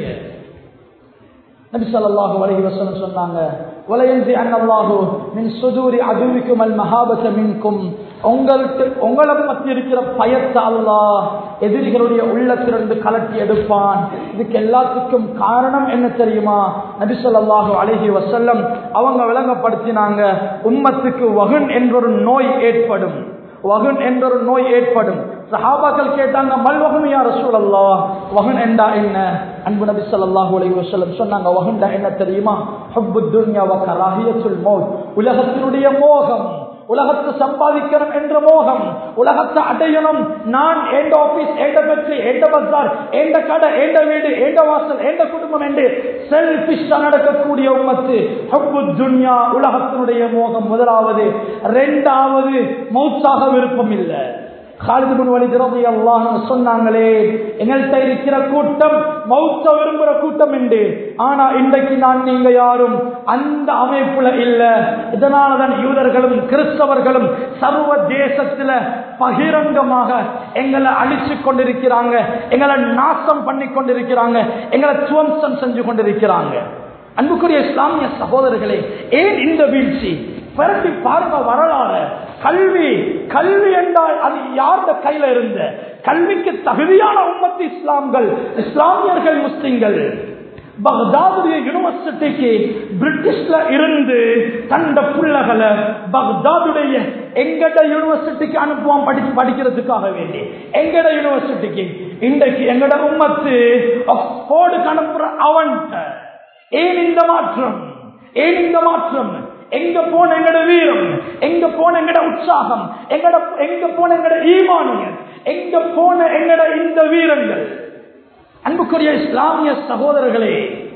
நபி ஸல்லல்லாஹு அலைஹி வஸல்லம் சொன்னாங்க வலையந்தி அன்னல்லாஹு மின் சுதூரி அதுவிக்கும் அல் மஹாபத மின்கும் உங்களுக்கு உங்களை பத்தி இருக்கிற பயத்தை அல்லாஹ் எதிரிகளுடைய உள்ளத்திலிருந்து கலட்டி எடுப்பான் இதுக்கு எல்லாத்துக்கும் காரணம் என்ன தெரியுமா நபி ஸல்லல்லாஹு அலைஹி வஸல்லம் அவங்க விளங்கப்படுத்தினாங்க உம்மத்துக்கு வகுன் என்றொரு நோய் ஏற்படும் வகுன் என்றொரு நோய் ஏற்படும் சஹாபாக்கள் கேட்டாங்க மல்வகம் யார் ரசூலல்லா வகுன் என்றா என்ன அன்பு நபி ஸல்லல்லாஹு அலைஹி வஸல்லம் சொன்னாங்க வகுன்டா என்ன தெரியுமா ஹுப்பு துன்யா வ கராஹியத்துல் மௌத் உலகத்தினுடைய மோகம் உலகத்தை சம்பாதிக்கணும் என்ற மோகம் உலகத்தை அடையணும் நான் ஏண்ட ஆபீஸ் ஏண்ட பெற்று ஏண்ட பசார் ஏண்ட கடை ஏண்ட வீடு ஏண்ட வாசல் ஏண்ட குடும்பம் என்று செல்பிஷா நடக்கக்கூடிய உமத்து ஹப்பு துன்யா உலகத்தினுடைய மோகம் முதலாவது இரண்டாவது மௌத்தாக விருப்பம் இல்லை காலிதுபின் வலிதிரதி அல்லாஹ் சொன்னாங்களே எங்கள்கிட்ட இருக்கிற கூட்டம் மௌத்த விரும்புற கூட்டம் உண்டு ஆனா இன்றைக்கு நான் நீங்க யாரும் அந்த அமைப்புல இல்ல இதனாலதான் யூதர்களும் கிறிஸ்தவர்களும் சர்வ தேசத்துல பகிரங்கமாக எங்களை அழிச்சு கொண்டிருக்கிறாங்க எங்களை நாசம் பண்ணி கொண்டிருக்கிறாங்க எங்களை துவம்சம் செஞ்சு கொண்டிருக்கிறாங்க அன்புக்குரிய இஸ்லாமிய சகோதரர்களே ஏன் இந்த வீழ்ச்சி பிறட்டி பாருங்க வரலாறு கல்வி கல்வி என்றால் அது யாருடைய கையில இருந்த கல்விக்கு தகுதியான உம்மத்து இஸ்லாம்கள் இஸ்லாமியர்கள் முஸ்லிம்கள் பக்தாதுடைய யூனிவர்சிட்டிக்கு பிரிட்டிஷ்ல இருந்து தந்த பிள்ளைகளை பக்தாதுடைய எங்கட யூனிவர்சிட்டிக்கு அனுப்புவான் படி படிக்கிறதுக்காக வேண்டி எங்கட யூனிவர்சிட்டிக்கு இன்றைக்கு எங்கட உம்மத்து ஆக்ஸ்போர்டுக்கு அனுப்புற அவன்கிட்ட ஏன் இந்த மாற்றம் ஏன் இந்த மாற்றம் எங்க போன எங்கட வீரம் எங்க போன எங்கட உற்சாகம் எங்கட எங்க போன எங்கட ஈமானியன் எங்க போன எங்கட இந்த வீரங்கள் அன்புக்குரிய இஸ்லாமிய சகோதரர்களே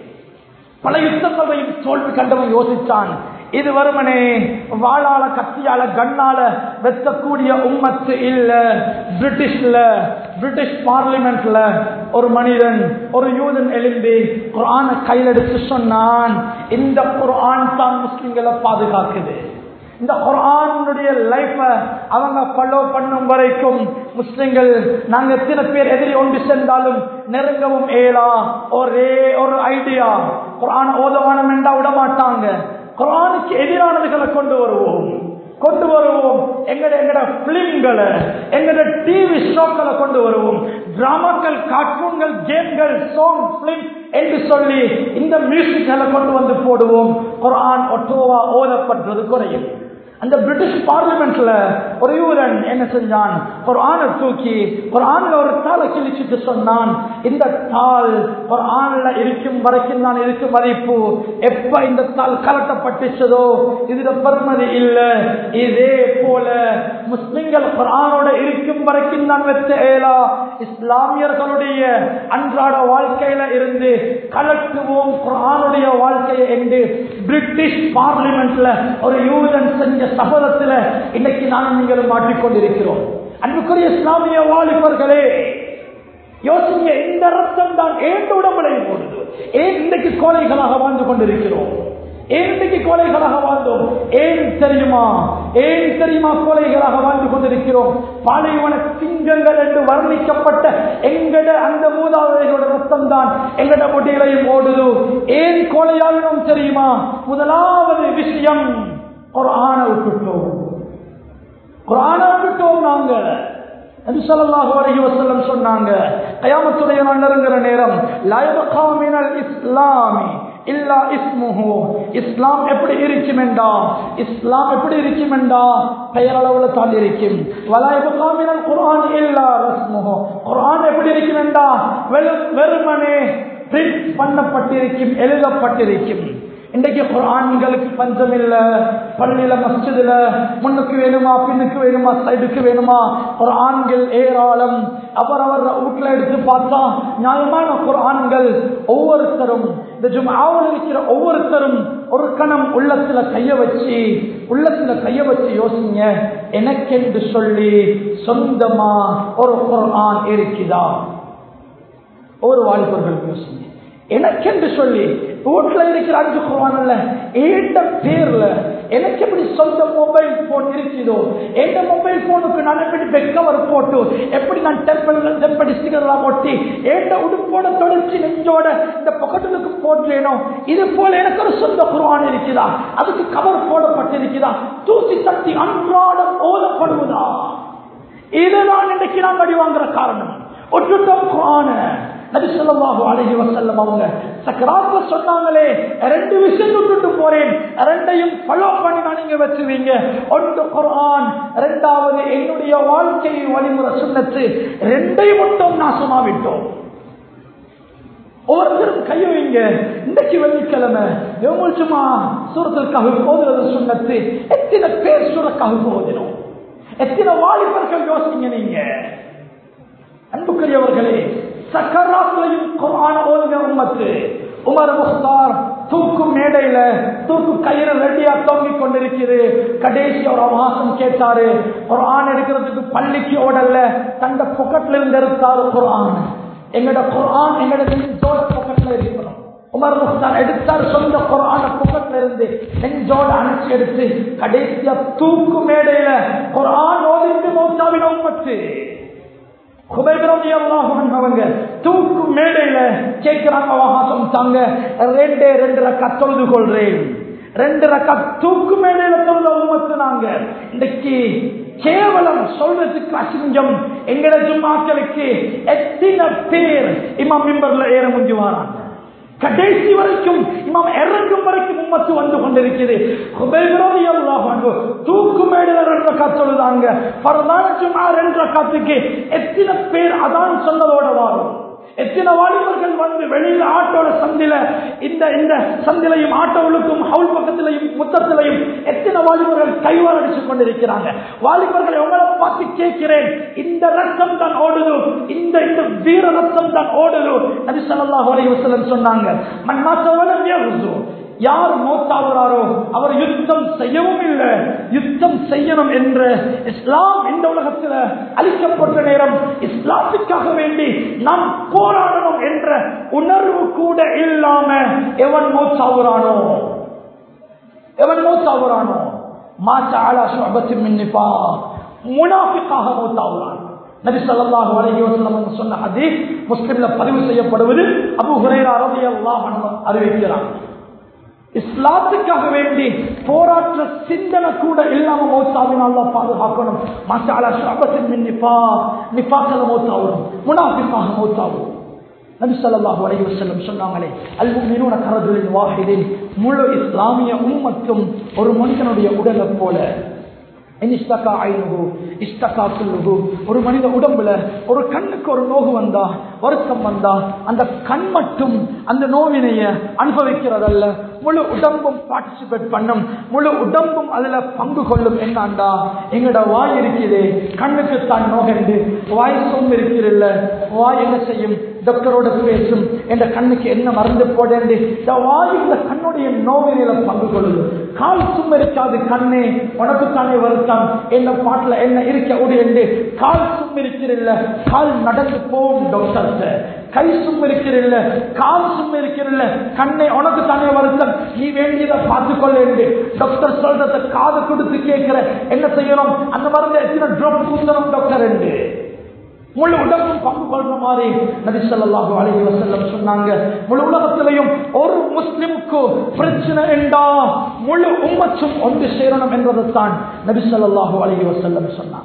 பல யுத்தங்களையும் தோல்வி கண்டவன் யோசித்தான் இது வருமனே வாழால கத்தியால கண்ணால வெத்தக்கூடிய உம்மத்து இல்ல பிரிட்டிஷ்ல பிரிட்டிஷ் பார்லிமெண்ட்ல ஒரு மனிதன் ஒரு யூதன் எழும்பி குரான கையில் எடுத்து சொன்னான் இந்த குரான் தான் முஸ்லிம்களை பாதுகாக்குது இந்த குரானுடைய லைஃப அவங்க ஃபாலோ பண்ணும் வரைக்கும் முஸ்லிம்கள் நாங்க எத்தனை பேர் எதிரி ஒன்று சென்றாலும் நெருங்கவும் ஏலா ஒரே ஒரு ஐடியா குரான் ஓதவானம் என்றா விட மாட்டாங்க குரானுக்கு எதிரானதுகளை கொண்டு வருவோம் கொண்டு வருவோம் எங்கட எங்கட பிலிம்களை எங்கட டிவி ஷோக்களை கொண்டு வருவோம் டிராமாக்கள் கார்ட்டூன்கள் கேம்கள் சாங் பிலிம் என்று சொல்லி இந்த மியூசிக்களை கொண்டு வந்து போடுவோம் குரான் ஒட்டோவா ஓதப்பட்டது குறையும் அந்த பிரிட்டிஷ் பார்லிமெண்ட்ல ஒரு யூரன் என்ன செஞ்சான் ஒரு ஆணை தூக்கி ஒரு ஆண்ல ஒரு தாளை கிழிச்சிட்டு சொன்னான் இந்த தாள் ஒரு ஆண்ல இருக்கும் வரைக்கும் தான் இருக்கு மதிப்பு எப்ப இந்த தாள் கலட்டப்பட்டுச்சதோ இதுல பெருமதி இல்ல இதே போல முஸ்லிம்கள் குரானோட இருக்கும் வரைக்கும் தான் வெச்ச ஏலா இஸ்லாமியர்களுடைய அன்றாட வாழ்க்கையில இருந்து கலட்டுவோம் குரானுடைய வாழ்க்கையை என்று பிரிட்டிஷ் பார்லிமெண்ட்ல ஒரு யூதன் செஞ்ச சபதத்துல இன்னைக்கு நானும் நீங்களும் மாட்டிக்கொண்டிருக்கிறோம் அன்புக்குரிய இஸ்லாமிய வாலிபர்களே யோசிங்க இந்த ரத்தம் தான் ஏன் உடம்புலை போடுது ஏன் இன்றைக்கு கோழைகளாக வாழ்ந்து கொண்டிருக்கிறோம் ஏன் இன்றைக்கு கோழைகளாக வாழ்ந்தோம் ஏன் தெரியுமா ஏன் தெரியுமா கோழைகளாக வாழ்ந்து கொண்டிருக்கிறோம் பாலைவன சிங்கங்கள் என்று வர்ணிக்கப்பட்ட எங்கட அந்த மூதாதைகளோட ரத்தம் தான் எங்கட முடிகளையும் ஓடுது ஏன் கோழையாகினோம் தெரியுமா முதலாவது விஷயம் ஒரு ஆண விட்டுட்டோம் குரான விட்டுட்டோம் நாங்க நபிசல்லாஹு அலைஹி வஸல்லம் சொன்னாங்க கயாமத்துடைய நாள் நெருங்குற நேரம் லயபகா மினல் இஸ்லாமி இல்லா இஸ்முஹு இஸ்லாம் எப்படி இருக்கும் என்றா இஸ்லாம் எப்படி இருக்கும் என்றா பெயரளவுல தான் இருக்கும் வலாயபகா மினல் குர்ஆன் இல்லா ரஸ்முஹு குர்ஆன் எப்படி இருக்கும் என்றா வெறும் வெறுமனே பிரிண்ட் பண்ணப்பட்டிருக்கும் எழுதப்பட்டிருக்கும் இன்றைக்கு குரான்களுக்கு பஞ்சம் இல்ல பள்ளியில மஸ்ஜிதுல முன்னுக்கு வேணுமா பின்னுக்கு வேணுமா சைடுக்கு வேணுமா குரான்கள் ஏராளம் அவர் அவர் வீட்டுல எடுத்து பார்த்தா நியாயமான குரான்கள் ஒவ்வொருத்தரும் இந்த ஜும்ஆவில் இருக்கிற ஒவ்வொருத்தரும் ஒரு கணம் உள்ளத்துல கைய வச்சு உள்ளத்துல கைய வச்சு யோசிங்க எனக்கென்று சொல்லி சொந்தமா ஒரு குரான் இருக்குதா ஒவ்வொரு வாலிபர்களுக்கு யோசிங்க எனக்கென்று சொல்லி வீட்டுல இருக்கிற அஞ்சு குரான் அல்ல ஏண்ட பேர்ல எனக்கு எப்படி சொந்த மொபைல் போன் இருக்குதோ எந்த மொபைல் போனுக்கு நான் எப்படி பெக்கவர் போட்டு எப்படி நான் டெம்பல் டெம்படி ஸ்டிக்கர்லாம் ஒட்டி ஏண்ட உடுப்போட தொடர்ச்சி நெஞ்சோட இந்த பொக்கட்டுக்கு போட்டேனோ இது போல எனக்கு ஒரு சொந்த குரான் இருக்குதா அதுக்கு கவர் போடப்பட்டிருக்குதா தூசி தட்டி அன்றாடம் ஓதப்படுவதா இதுதான் இன்றைக்கு நாம் அடி வாங்குற காரணம் ஒட்டுட்டோம் குரான நபி ஸல்லல்லாஹு அலைஹி வஸல்லம் அவங்க சக்கராத்ல சொன்னாங்களே ரெண்டு விஷயம் விட்டுட்டு போறேன் ரெண்டையும் ஃபாலோ பண்ணி நான் நீங்க வச்சுவீங்க ஒன்று குர்ஆன் இரண்டாவது என்னுடைய வாழ்க்கை வழிமுறை சுன்னத்து ரெண்டையும் மட்டும் நாசமா விட்டோம் ஒவ்வொருத்தரும் கைய வைங்க இன்றைக்கு வெள்ளிக்கிழமை எவ்வளவு சும்மா சூரத்திற்காக போதுறது சுண்ணத்து எத்தனை பேர் சூரக்காக போதினோம் எத்தனை வாலிபர்கள் யோசிங்க நீங்க அன்புக்குரியவர்களே சக்கராத்திலையும் குரான ஓதுங்க உம்மத்து உமர் முஸ்தார் தூக்கு மேடையில தூக்கு கயிறு ரெடியா தொங்கிக் கொண்டிருக்கிறது கடைசி ஒரு அவகாசம் கேட்டாரு ஒரு ஆண் எடுக்கிறதுக்கு பள்ளிக்கு ஓடல தந்த பொக்கெட்ல இருந்து எடுத்தாரு குரான் எங்கட குரான் எங்கட நெஞ்சோட பொக்கெட்ல இருக்கணும் உமர் முஸ்தார் எடுத்தார் சொந்த குரான பொக்கெட்ல இருந்து நெஞ்சோட அணைச்சி எடுத்து கடைசியா தூக்கு மேடையில குரான் ஓதிட்டு மௌத்தாவின் உம்மத்து அவங்க தூக்கு மேடையில கேட்கிறாங்க அவகாசம் தாங்க ரெண்டே ரெண்டு ரக்கா தொழுது கொள்றேன் ரெண்டு ரக்கா தூக்கு மேடையில தொழுத உமத்துனாங்க இன்னைக்கு கேவலம் சொல்றதுக்கு அசிங்கம் எங்கட ஜும்மாக்களுக்கு எத்தனை பேர் இமாம் மிம்பர்ல ஏற முடிஞ்சு வராங்க கடைசி வரைக்கும் இமாம் இறங்கும் வரைக்கும் உம்மத்து வந்து கொண்டிருக்கிறது தூக்கு மேடையில ரெண்டு காத்தொழுதாங்க பரதான சும்மா ரெண்டு காத்துக்கு எத்தனை பேர் அதான் சொன்னதோட வாரும் எத்தனை வாலிபர்கள் வந்து வெளியில ஆட்டோட சந்தில இந்த இந்த சந்திலையும் ஆட்டோவுக்கும் ஹவுல் பக்கத்திலையும் முத்தத்திலையும் எத்தனை வாலிபர்கள் கைவால் அடிச்சு கொண்டிருக்கிறாங்க வாலிபர்களை உங்களை பார்த்து கேட்கிறேன் இந்த ரத்தம் தான் ஓடுது இந்த இந்த வீர ரத்தம் தான் ஓடுது நபி ஸல்லல்லாஹு அலைஹி வஸல்லம் சொன்னாங்க மன் மாத்தவலம் யஹ்து யார் மௌத்தாகிறாரோ அவர் யுத்தம் செய்யவும் இல்லை யுத்தம் செய்யணும் என்று இஸ்லாம் இந்த உலகத்தில் அளிக்கப்பட்ட நேரம் இஸ்லாத்துக்காக வேண்டி நாம் போராடணும் என்ற உணர்வு கூட இல்லாம எவன் மௌத்தாகிறானோ எவன் மௌத்தாகிறானோ மாற்ற ஆலா சுபத்தின் மின்னிப்பா முனாஃபிக்காக மௌத்தாகிறான் நபி ஸல்லல்லாஹு அலைஹி வஸல்லம் சொன்ன ஹதீஸ் முஸ்லிம்ல பதிவு செய்யப்படுவது அபூ ஹுரைரா ரலியல்லாஹு அன்ஹு அறிவிக்கிறார் இஸ்லாத்துக்காக வேண்டி போராட்ட சிந்தனை கூட இல்லாம மௌத்தாவின் அல்லா பாதுகாக்கணும் மாசாலா ஷாபத்தின் மின் நிபா நிபாக்கல மௌத்தாவரும் முனாஃபிக்காக மௌத்தாவும் நபி ஸல்லல்லாஹு அலைஹி வஸல்லம் சொன்னாங்களே அல் முஃமினூன கரஜுலின் வாஹிதின் முழு இஸ்லாமிய உம்மத்தும் ஒரு மனிதனுடைய உடலை போல இனிஷ்டகா ஐநுகு, இஷ்டகா குல்லுகு. ஒரு மனித உடம்புல ஒரு கண்ணுக்கு ஒரு நோகு வந்தா வருத்தம் வந்தா அந்த கண் மட்டும் அந்த நோவினைய அனுபவிக்கிறதல்ல முழு உடம்பும் பார்ட்டிசிபேட் பண்ணும் முழு உடம்பும் அதுல பங்கு கொள்ளும் என்னண்டா எங்கட வாய் இருக்குது கண்ணுக்கு தான் நோகண்டு வாய் சோம்பு இருக்கிறல்ல வாய் என்ன செய்யும் டாக்டரோட பேசும் என்ற கண்ணுக்கு என்ன மருந்து போடேண்டு இந்த வாய் இந்த கண்ணுடைய நோவினையில பங்கு கொள்ளுது கால் சும்மா இருக்காது கண்ணே உனக்கு தானே வருத்தம் என்ன பாட்டுல என்ன இருக்க உடையண்டு கால் சும்மா இருக்கிறல்ல கால் நடந்து போகும் டாக்டர் கை சும்மா இருக்கிறல்ல கால் சும்மா இருக்கிறல்ல கண்ணை உனக்கு தானே வருத்தம் நீ வேண்டியதை பார்த்துக்கொள்ள டாக்டர் சொல்றத காது கொடுத்து கேட்கிற என்ன செய்யணும் அந்த மருந்து எத்தனை ட்ரப் பூசணும் டாக்டர் என்று முழு உடம்பும் பங்கு கொள்ற மாதிரி நபி ஸல்லல்லாஹு அலைஹி வஸல்லம் சொன்னாங்க முழு உலகத்திலையும் ஒரு முஸ்லிமுக்கு பிரச்சனை என்றா முழு உம்மத்தும் ஒன்று சேரணும் என்பதைத்தான் நபி ஸல்லல்லாஹு அலைஹி வஸல்லம் சொன்னாங்க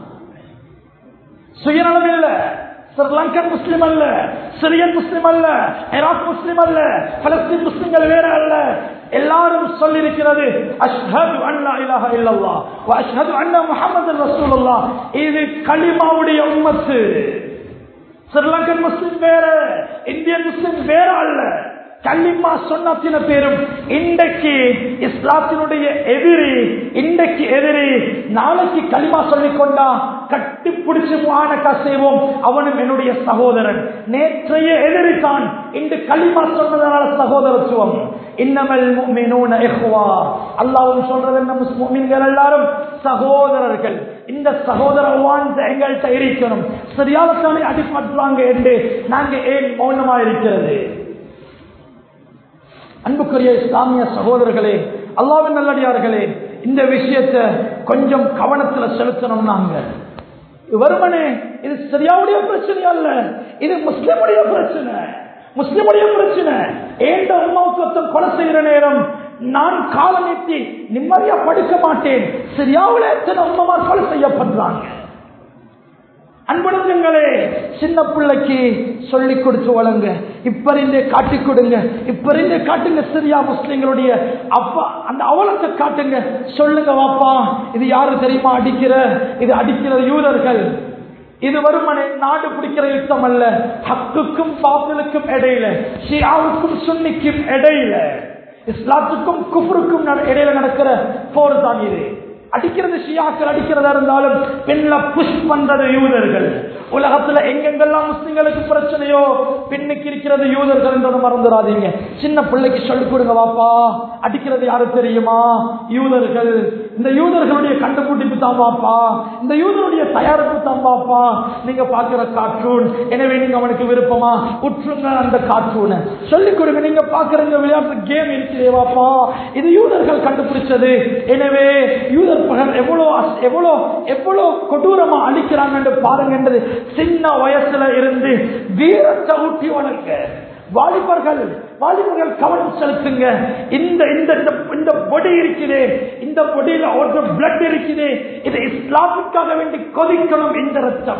சுயநலம் இல்ல ஸ்ரீலங்கன் முஸ்லிம் அல்ல சிரியன் முஸ்லிம் அல்ல ஈராக் முஸ்லிம் அல்ல பலஸ்தீன் முஸ்லிம்கள் வேற அல்ல எல்லாரும் சொல்லிருக்கிறது அஷ்ஹது அண்ணா இலாஹ இல்லல்லாஹ் வ அஷ்ஹது அண்ணா முஹம்மது ரசூலுல்லாஹ் இது கலிமாவுடைய உம்மத்து ஸ்ரீலங்கன் முஸ்லிம் வேற இந்தியன் முஸ்லிம் வேற அல்ல கல்லிமா சொன்னத்தின பேரும் இன்றைக்கு இஸ்லாத்தினுடைய எதிரி இன்றைக்கு எதிரி நாளைக்கு களிமா சொல்லிக் கொண்டா கட்டி பிடிச்சு மானக்கா செய்வோம் அவனும் என்னுடைய சகோதரன் நேற்றைய எதிரி தான் இன்று களிமா சொன்னதனால சகோதரத்துவம் இன்னமல் முஃமினூன இஹ்வா அல்லாஹ்வும் சொல்றது என்ன முஸ்லிம்கள் எல்லாரும் சகோதரர்கள் இந்த சகோதர வாழ்ந்த எங்கள்கிட்ட இருக்கணும் சரியாகத்தானே அடிபட்டுவாங்க என்று நாங்க ஏன் மௌனமா இருக்கிறது அன்புக்குரிய இஸ்லாமிய சகோதரர்களே அல்லாவின் நல்லடியார்களே இந்த விஷயத்தை கொஞ்சம் கவனத்துல செலுத்தணும் நாங்க வருமனே இது சரியாவுடைய பிரச்சனை அல்ல இது முஸ்லிமுடைய பிரச்சனை முஸ்லிமுடைய பிரச்சனை ஏண்ட உமாவுக்கு கொலை செய்யற நேரம் நான் காலம் நீட்டி நிம்மதியா படுக்க மாட்டேன் சரியாவுல எத்தனை உண்மமா கொலை செய்யப்படுறாங்க அன்புடங்களே சின்ன பிள்ளைக்கு சொல்லி கொடுத்து வளங்க இப்ப இருந்தே காட்டி கொடுங்க இப்ப இருந்தே காட்டுங்க சரியா முஸ்லிம்களுடைய அப்பா அந்த அவலத்தை காட்டுங்க சொல்லுங்க வாப்பா இது யாரு தெரியுமா அடிக்கிற இது அடிக்கிற யூதர்கள் இது வருமனை நாடு பிடிக்கிற யுத்தம் அல்ல ஹக்குக்கும் பாப்பிலுக்கும் இடையில ஷியாவுக்கும் சுன்னிக்கும் இடையில இஸ்லாத்துக்கும் குஃபருக்கும் இடையில நடக்கிற போர் தான் இது அடிக்கிறது ஷியாக்கள் அடிக்கிறதா இருந்தாலும் பெண்ல புஷ் பண்றது யூதர்கள் உலகத்துல எங்கெங்கெல்லாம் முஸ்லிம்களுக்கு பிரச்சனையோ பெண்ணுக்கு இருக்கிறது யூதர்கள் என்றதை மறந்துடாதீங்க சின்ன பிள்ளைக்கு சொல்லிக் கொடுங்க வாப்பா அடிக்கிறது யாரு தெரியுமா யூதர்கள் இந்த யூதர்களுடைய கண்டுபிடிப்பு தான் வாப்பா இந்த யூதருடைய தயாரிப்பு தான் வாப்பா நீங்க பாக்குற கார்ட்டூன் எனவே நீங்க அவனுக்கு விருப்பமா உற்றுங்க அந்த கார்ட்டூனை சொல்லிக் கொடுங்க நீங்க பாக்குறீங்க விளையாட்டு கேம் இருக்கிறே வாப்பா இது யூதர்கள் கண்டுபிடிச்சது எனவே யூதர் பகல் எவ்வளவு அஸ்- எவ்வளவு எவ்வளவு கொடூரமா அழிக்கிறாங்க என்று பாருங்க என்றது சின்ன வயசுல இருந்து வீரத்தை ஊட்டி வளர்க்க வாலிபர்கள் வாலிபர்கள் கவனம் செலுத்துங்க இந்த இந்த இந்த- இந்த பொடி இருக்குது இந்த பொடியில ஒரு பிளட் இருக்குது இது இஸ்லாமுக்காக வேண்டி கொதிக்கணும் இந்த ரத்தம்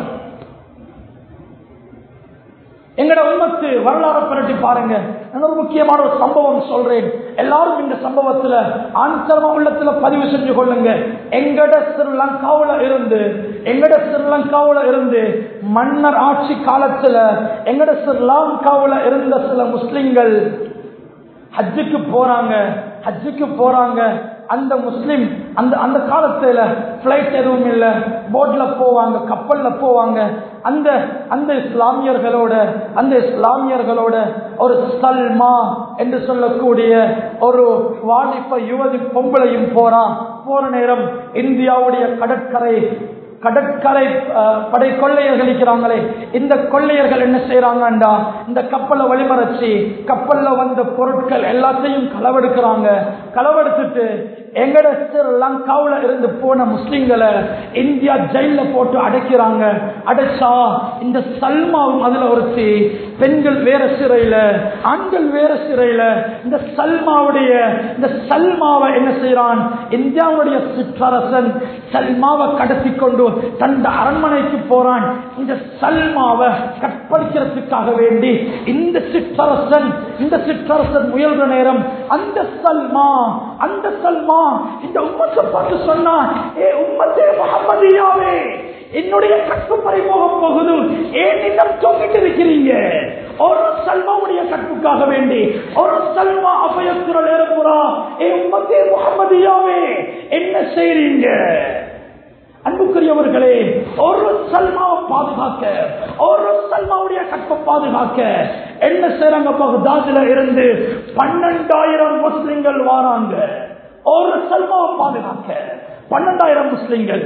எங்கட உண்மத்து வரலாறு புரட்டி பாருங்க நான் ஒரு முக்கியமான ஒரு சம்பவம் சொல்றேன் எல்லாரும் இந்த சம்பவத்துல ஆன்சரமா உள்ளத்துல பதிவு செஞ்சு கொள்ளுங்க எங்கட ஸ்ரீலங்காவுல இருந்து எங்கட ஸ்ரீலங்காவுல இருந்து மன்னர் ஆட்சி காலத்துல எங்கட ஸ்ரீலங்காவுல இருந்த சில முஸ்லிம்கள் ஹஜ்ஜுக்கு போறாங்க ஹஜ்ஜுக்கு போறாங்க அந்த முஸ்லிம் அந்த அந்த காலத்துல பிளைட் எதுவும் இல்ல போட்ல போவாங்க கப்பல்ல போவாங்க அந்த அந்த இஸ்லாமியர்களோட அந்த இஸ்லாமியர்களோட ஒரு சல்மா என்று சொல்லக்கூடிய ஒரு வாலிப யுவதி பொம்பளையும் போறான் போற நேரம் இந்தியாவுடைய கடற்கரை கடற்கரை அஹ், படை கொள்ளையர்கள் இருக்கிறாங்களே இந்த கொள்ளையர்கள் என்ன செய்யறாங்கண்டா இந்த கப்பலை வழிமறைச்சு கப்பல்ல வந்த பொருட்கள் எல்லாத்தையும் களவெடுக்கிறாங்க களவெடுத்துட்டு எங்கட ஸ்ரீலங்காவுல இருந்து போன முஸ்லிம்களை இந்தியா ஜெயில போட்டு அடைக்கிறாங்க அடைச்சா இந்த சல்மாவும் அதுல ஒருத்தி பெண்கள் வேற சிறையில ஆண்கள் வேற சிறையில இந்த சல்மாவுடைய இந்த சல்மாவை என்ன செய்யறான் இந்தியாவுடைய சிற்றரசன் சல்மாவை கடத்தி கொண்டு தன் அரண்மனைக்கு போறான் இந்த சல்மாவை கற்பழிக்கிறதுக்காக வேண்டி இந்த சிற்றரசன் இந்த சிற்றரசன் முயல்ற நேரம் அந்த சல்மா அந்த சல்மா இந்த உம்மத்தை பார்த்து சொன்னா ஏ உம்மத்தே முகமதியாவே என்னுடைய கற்பு பறிபோக போகுது ஏன் இன்னும் தூங்கிட்டு இருக்கிறீங்க ஒரு சல்மாவுடைய கற்புக்காக வேண்டி ஒரு சல்மா அபயக்குரல் ஏறப்புறா ஏ உம்மத்தே முகமதியாவே என்ன செய்றீங்க அன்புக்குரியவர்களே ஒரு சல்மாவை பாதுகாக்க ஒரு சல்மாவுடைய கற்பை பாதுகாக்க என்ன செய்றாங்க பகுதாதுல இருந்து பன்னெண்டாயிரம் முஸ்லிம்கள் வாராங்க ஒரு சல்மாவை பாதுகாக்க பன்னெண்டாயிரம் முஸ்லிம்கள்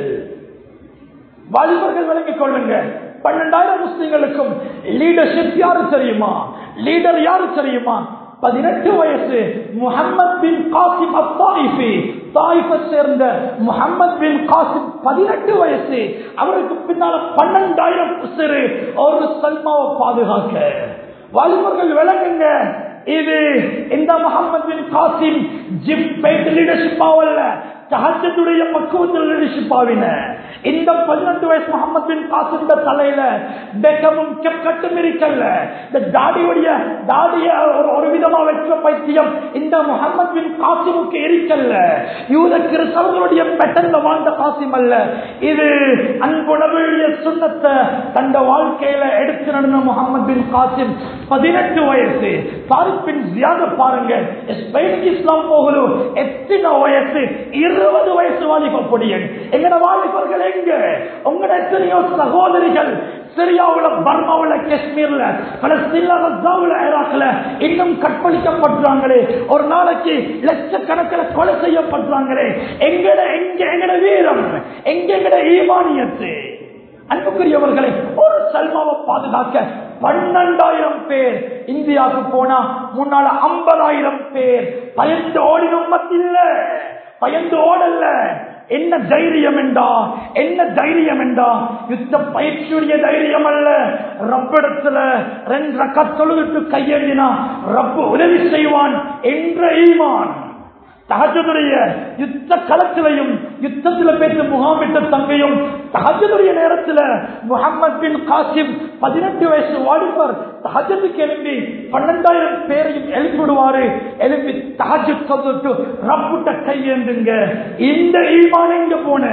வாலிபர்கள் விளங்கிக் கொள்ளுங்க பன்னெண்டாயிரம் முஸ்லிம்களுக்கும் லீடர்ஷிப் யாரு தெரியுமா லீடர் யாரு தெரியுமா பதினெட்டு வயசு முகமது பின் காசிம் அத்தாயிஃபி தாயிஃபை சேர்ந்த முகமது பின் காசிம் பதினெட்டு வயசு அவருக்கு பின்னால பன்னெண்டாயிரம் சிறு ஒரு சல்மாவை பாதுகாக்க வாலிபர்கள் விளங்குங்க இது இந்த முகமது பின் காசிம் ஜிம் பெயிண்ட் லீடர்ஷிப் ஆவல்ல தஹஜத்துடைய பக்குவத்தில் லீடர்ஷிப் ஆவின இந்த பதினெட்டு வயசு முகமது பின் காசிம் தலையில பெக்கமும் கட்டும் இருக்கல்ல இந்த தாடியுடைய தாடிய ஒரு ஒரு விதமா வெற்ற பைத்தியம் இந்த முகமது பின் காசிமுக்கு இருக்கல்ல யூத கிறிஸ்தவர்களுடைய பெட்டன்ல வாழ்ந்த காசிம் அல்ல இது அன்புணர்வுடைய சுண்ணத்தை தந்த வாழ்க்கையில எடுத்து நடந்த முகமது பின் காசிம் பதினெட்டு வயசு தாரிக் பின் ஜியாத பாருங்க ஸ்பெயினுக்கு இஸ்லாம் போகுது எத்தனை வயசு இருபது வயசு வாலிப பொடியன் எங்கட வாலிபர்கள் எங்க உங்களோட எத்தனையோ சகோதரிகள் சிரியாவுல பர்மாவுல காஷ்மீர்ல பலஸ்தீன்ல ரஸ்தாவுல ஈராக்ல இன்னும் கற்பழிக்கப்படுறாங்களே ஒரு நாளைக்கு லட்சக்கணக்கில் கொலை செய்யப்படுறாங்களே எங்கட எங்க எங்கட வீரம் எங்க எங்கட ஈமானியத்து அன்புக்குரியவர்களை ஒரு சல்மாவை பாதுகாக்க பன்னெண்டாயிரம் பேர் இந்தியாவுக்கு போனா முன்னால ஐம்பதாயிரம் பேர் பயந்து ஓடினும் இல்ல பயந்து ஓடல்ல என்ன தைரியம் என்றா என்ன தைரியம் என்றா யுத்த பயிற்சியுடைய தைரியம் அல்ல ரப்பிடத்துல ரெண்டு ரக்க தொழுகிட்டு கையேந்தினா ரப்பு உதவி செய்வான் என்ற ஈமான் தகஜதுடைய யுத்த களத்திலையும் யுத்தத்தில் பேச்சு முகாமிட்ட தங்கையும் தகஜதுடைய நேரத்தில் முகமது பின் காசிம் பதினெட்டு வயசு வாலிபர் தகஜத்துக்கு எழுப்பி பன்னெண்டாயிரம் பேரையும் எழுப்பிடுவாரு எழுப்பி தகஜு சொல்லிட்டு ரப்புட்ட கையேந்துங்க இந்த ஈமான் எங்க போன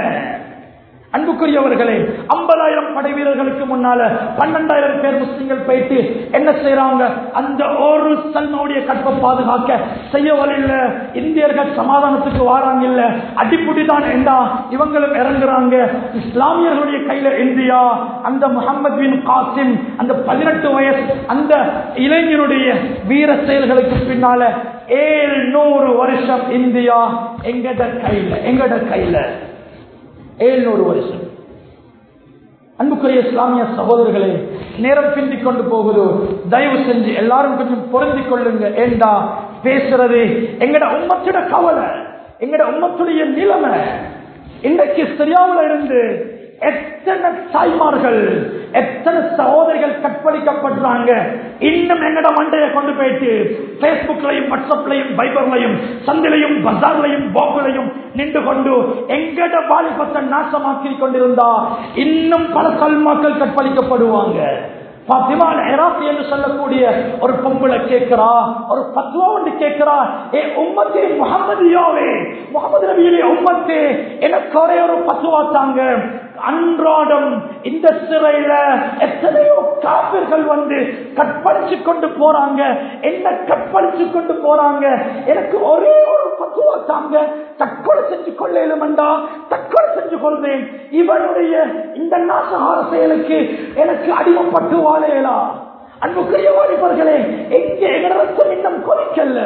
அன்புக்குரியவர்களே ஐம்பதாயிரம் படை வீரர்களுக்கு முன்னால பன்னெண்டாயிரம் பேர் முஸ்லிம்கள் போயிட்டு என்ன செய்யறாங்க அந்த ஒரு சல்மாவுடைய கற்பை பாதுகாக்க செய்யவில்லை இந்தியர்கள் சமாதானத்துக்கு வாராங்க இல்ல அடிப்புடி தான் என்றா இவங்களும் இறங்குறாங்க இஸ்லாமியர்களுடைய கையில இந்தியா அந்த முகமது பின் காசிம் அந்த பதினெட்டு வயசு அந்த இளைஞனுடைய வீர செயல்களுக்கு பின்னால ஏழு நூறு வருஷம் இந்தியா எங்கட கையில எங்கட கையில ஏழ்நூறு வருஷம் அன்புக்குரிய இஸ்லாமிய சகோதரர்களே நேரம் பிந்திக் கொண்டு போகுது தயவு செஞ்சு எல்லாரும் கொஞ்சம் பொருந்திக் கொள்ளுங்க ஏண்டா பேசுறது எங்கட உம்மத்திட கவலை எங்கட உம்மத்துடைய நிலைமை இன்றைக்கு சரியாவில் இருந்து எத்தனை தாய்மார்கள் எத்தனை சகோதரிகள் கற்பழிக்கப்படுறாங்க இன்னும் எங்கட மண்டைய கொண்டு போயிட்டு பேஸ்புக்லையும் வாட்ஸ்அப்லையும் பைபர்லையும் சந்திலையும் பஜார்லையும் போக்குலையும் நின்று கொண்டு எங்கட வாலிபத்தை நாசமாக்கி கொண்டிருந்தா இன்னும் பல கல்மாக்கள் கற்பழிக்கப்படுவாங்க பாத்திமான் எராசி என்று சொல்லக்கூடிய ஒரு பொம்பளை கேட்கிறா ஒரு பத்துவா ஒன்று கேட்கிறா ஏ உம்மத்தே முகமதியாவே முகமது நபியிலே உம்மத்தே எனக்கு ஒரே ஒரு பத்துவா தாங்க அன்றாடம் இந்த சிறையில எத்தனையோ காப்பிர்கள் வந்து கற்பழிச்சு கொண்டு போறாங்க என்ன கற்பழிச்சு கொண்டு போறாங்க எனக்கு ஒரே ஒரு பத்துவா தாங்க தற்கொலை செஞ்சு கொள்ள இயலுமெண்டா தற்கொலை செஞ்சு கொள்வேன் இவனுடைய இந்த நாசகார செயலுக்கு எனக்கு அடிமைப்பட்டு வாழையலா அன்புக்குரிய வாலிபர்களே எங்கே ரத்தம் இன்னும் கொதிக்கல்ல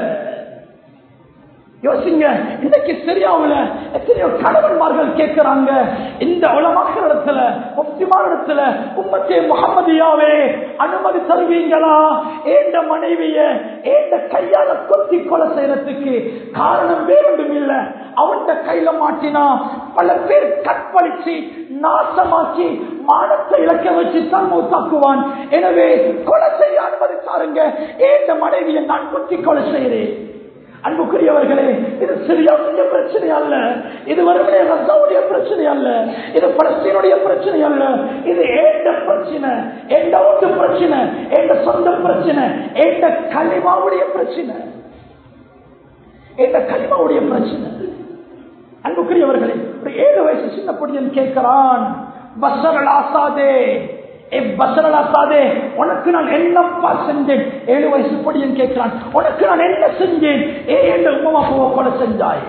யோசிங்க இன்னைக்கு சரியாவுல எத்தனையோ கணவன்மார்கள் கேட்கிறாங்க இந்த உலமாக்கள் இடத்துல முக்கியமான இடத்துல உம்மத்தே முகமதியாவே அனுமதி தருவீங்களா ஏண்ட மனைவிய ஏண்ட கையால கொத்தி கொலை செய்யறதுக்கு காரணம் வேறொன்றும் இல்ல அவன்கிட்ட கையில மாட்டினா பல பேர் கற்பழிச்சு நாசமாக்கி மானத்தை இலக்க வச்சு தான் மூத்தாக்குவான் எனவே கொலை செய்ய அனுமதி தாருங்க ஏண்ட மனைவியை நான் கொத்தி கொலை செய்கிறேன் அன்புக்குரியவர்களே இது சிரியாவுடைய பிரச்சனை அல்ல இது வறுமைய ரசாவுடைய பிரச்சனை அல்ல இது பலஸ்தீனுடைய பிரச்சனை அல்ல இது ஏண்ட பிரச்சனை ஏண்ட ஓட்டு பிரச்சனை ஏண்ட சொந்த பிரச்சனை ஏண்ட கலிமாவுடைய பிரச்சனை இந்த கலிமாவுடைய பிரச்சனை அன்புக்குரியவர்களே ஒரு ஏழு வயசு சின்ன பொடியன் கேட்கிறான் பசரல் ஆசாதே ஏ பசரல் ஆசாதே உனக்கு நான் என்னப்பா செஞ்சேன் ஏழு வயசு பொடியன் கேட்கிறான் உனக்கு நான் என்ன செஞ்சேன் ஏ என்ற உமா அப்பாவை கொலை செஞ்சாய்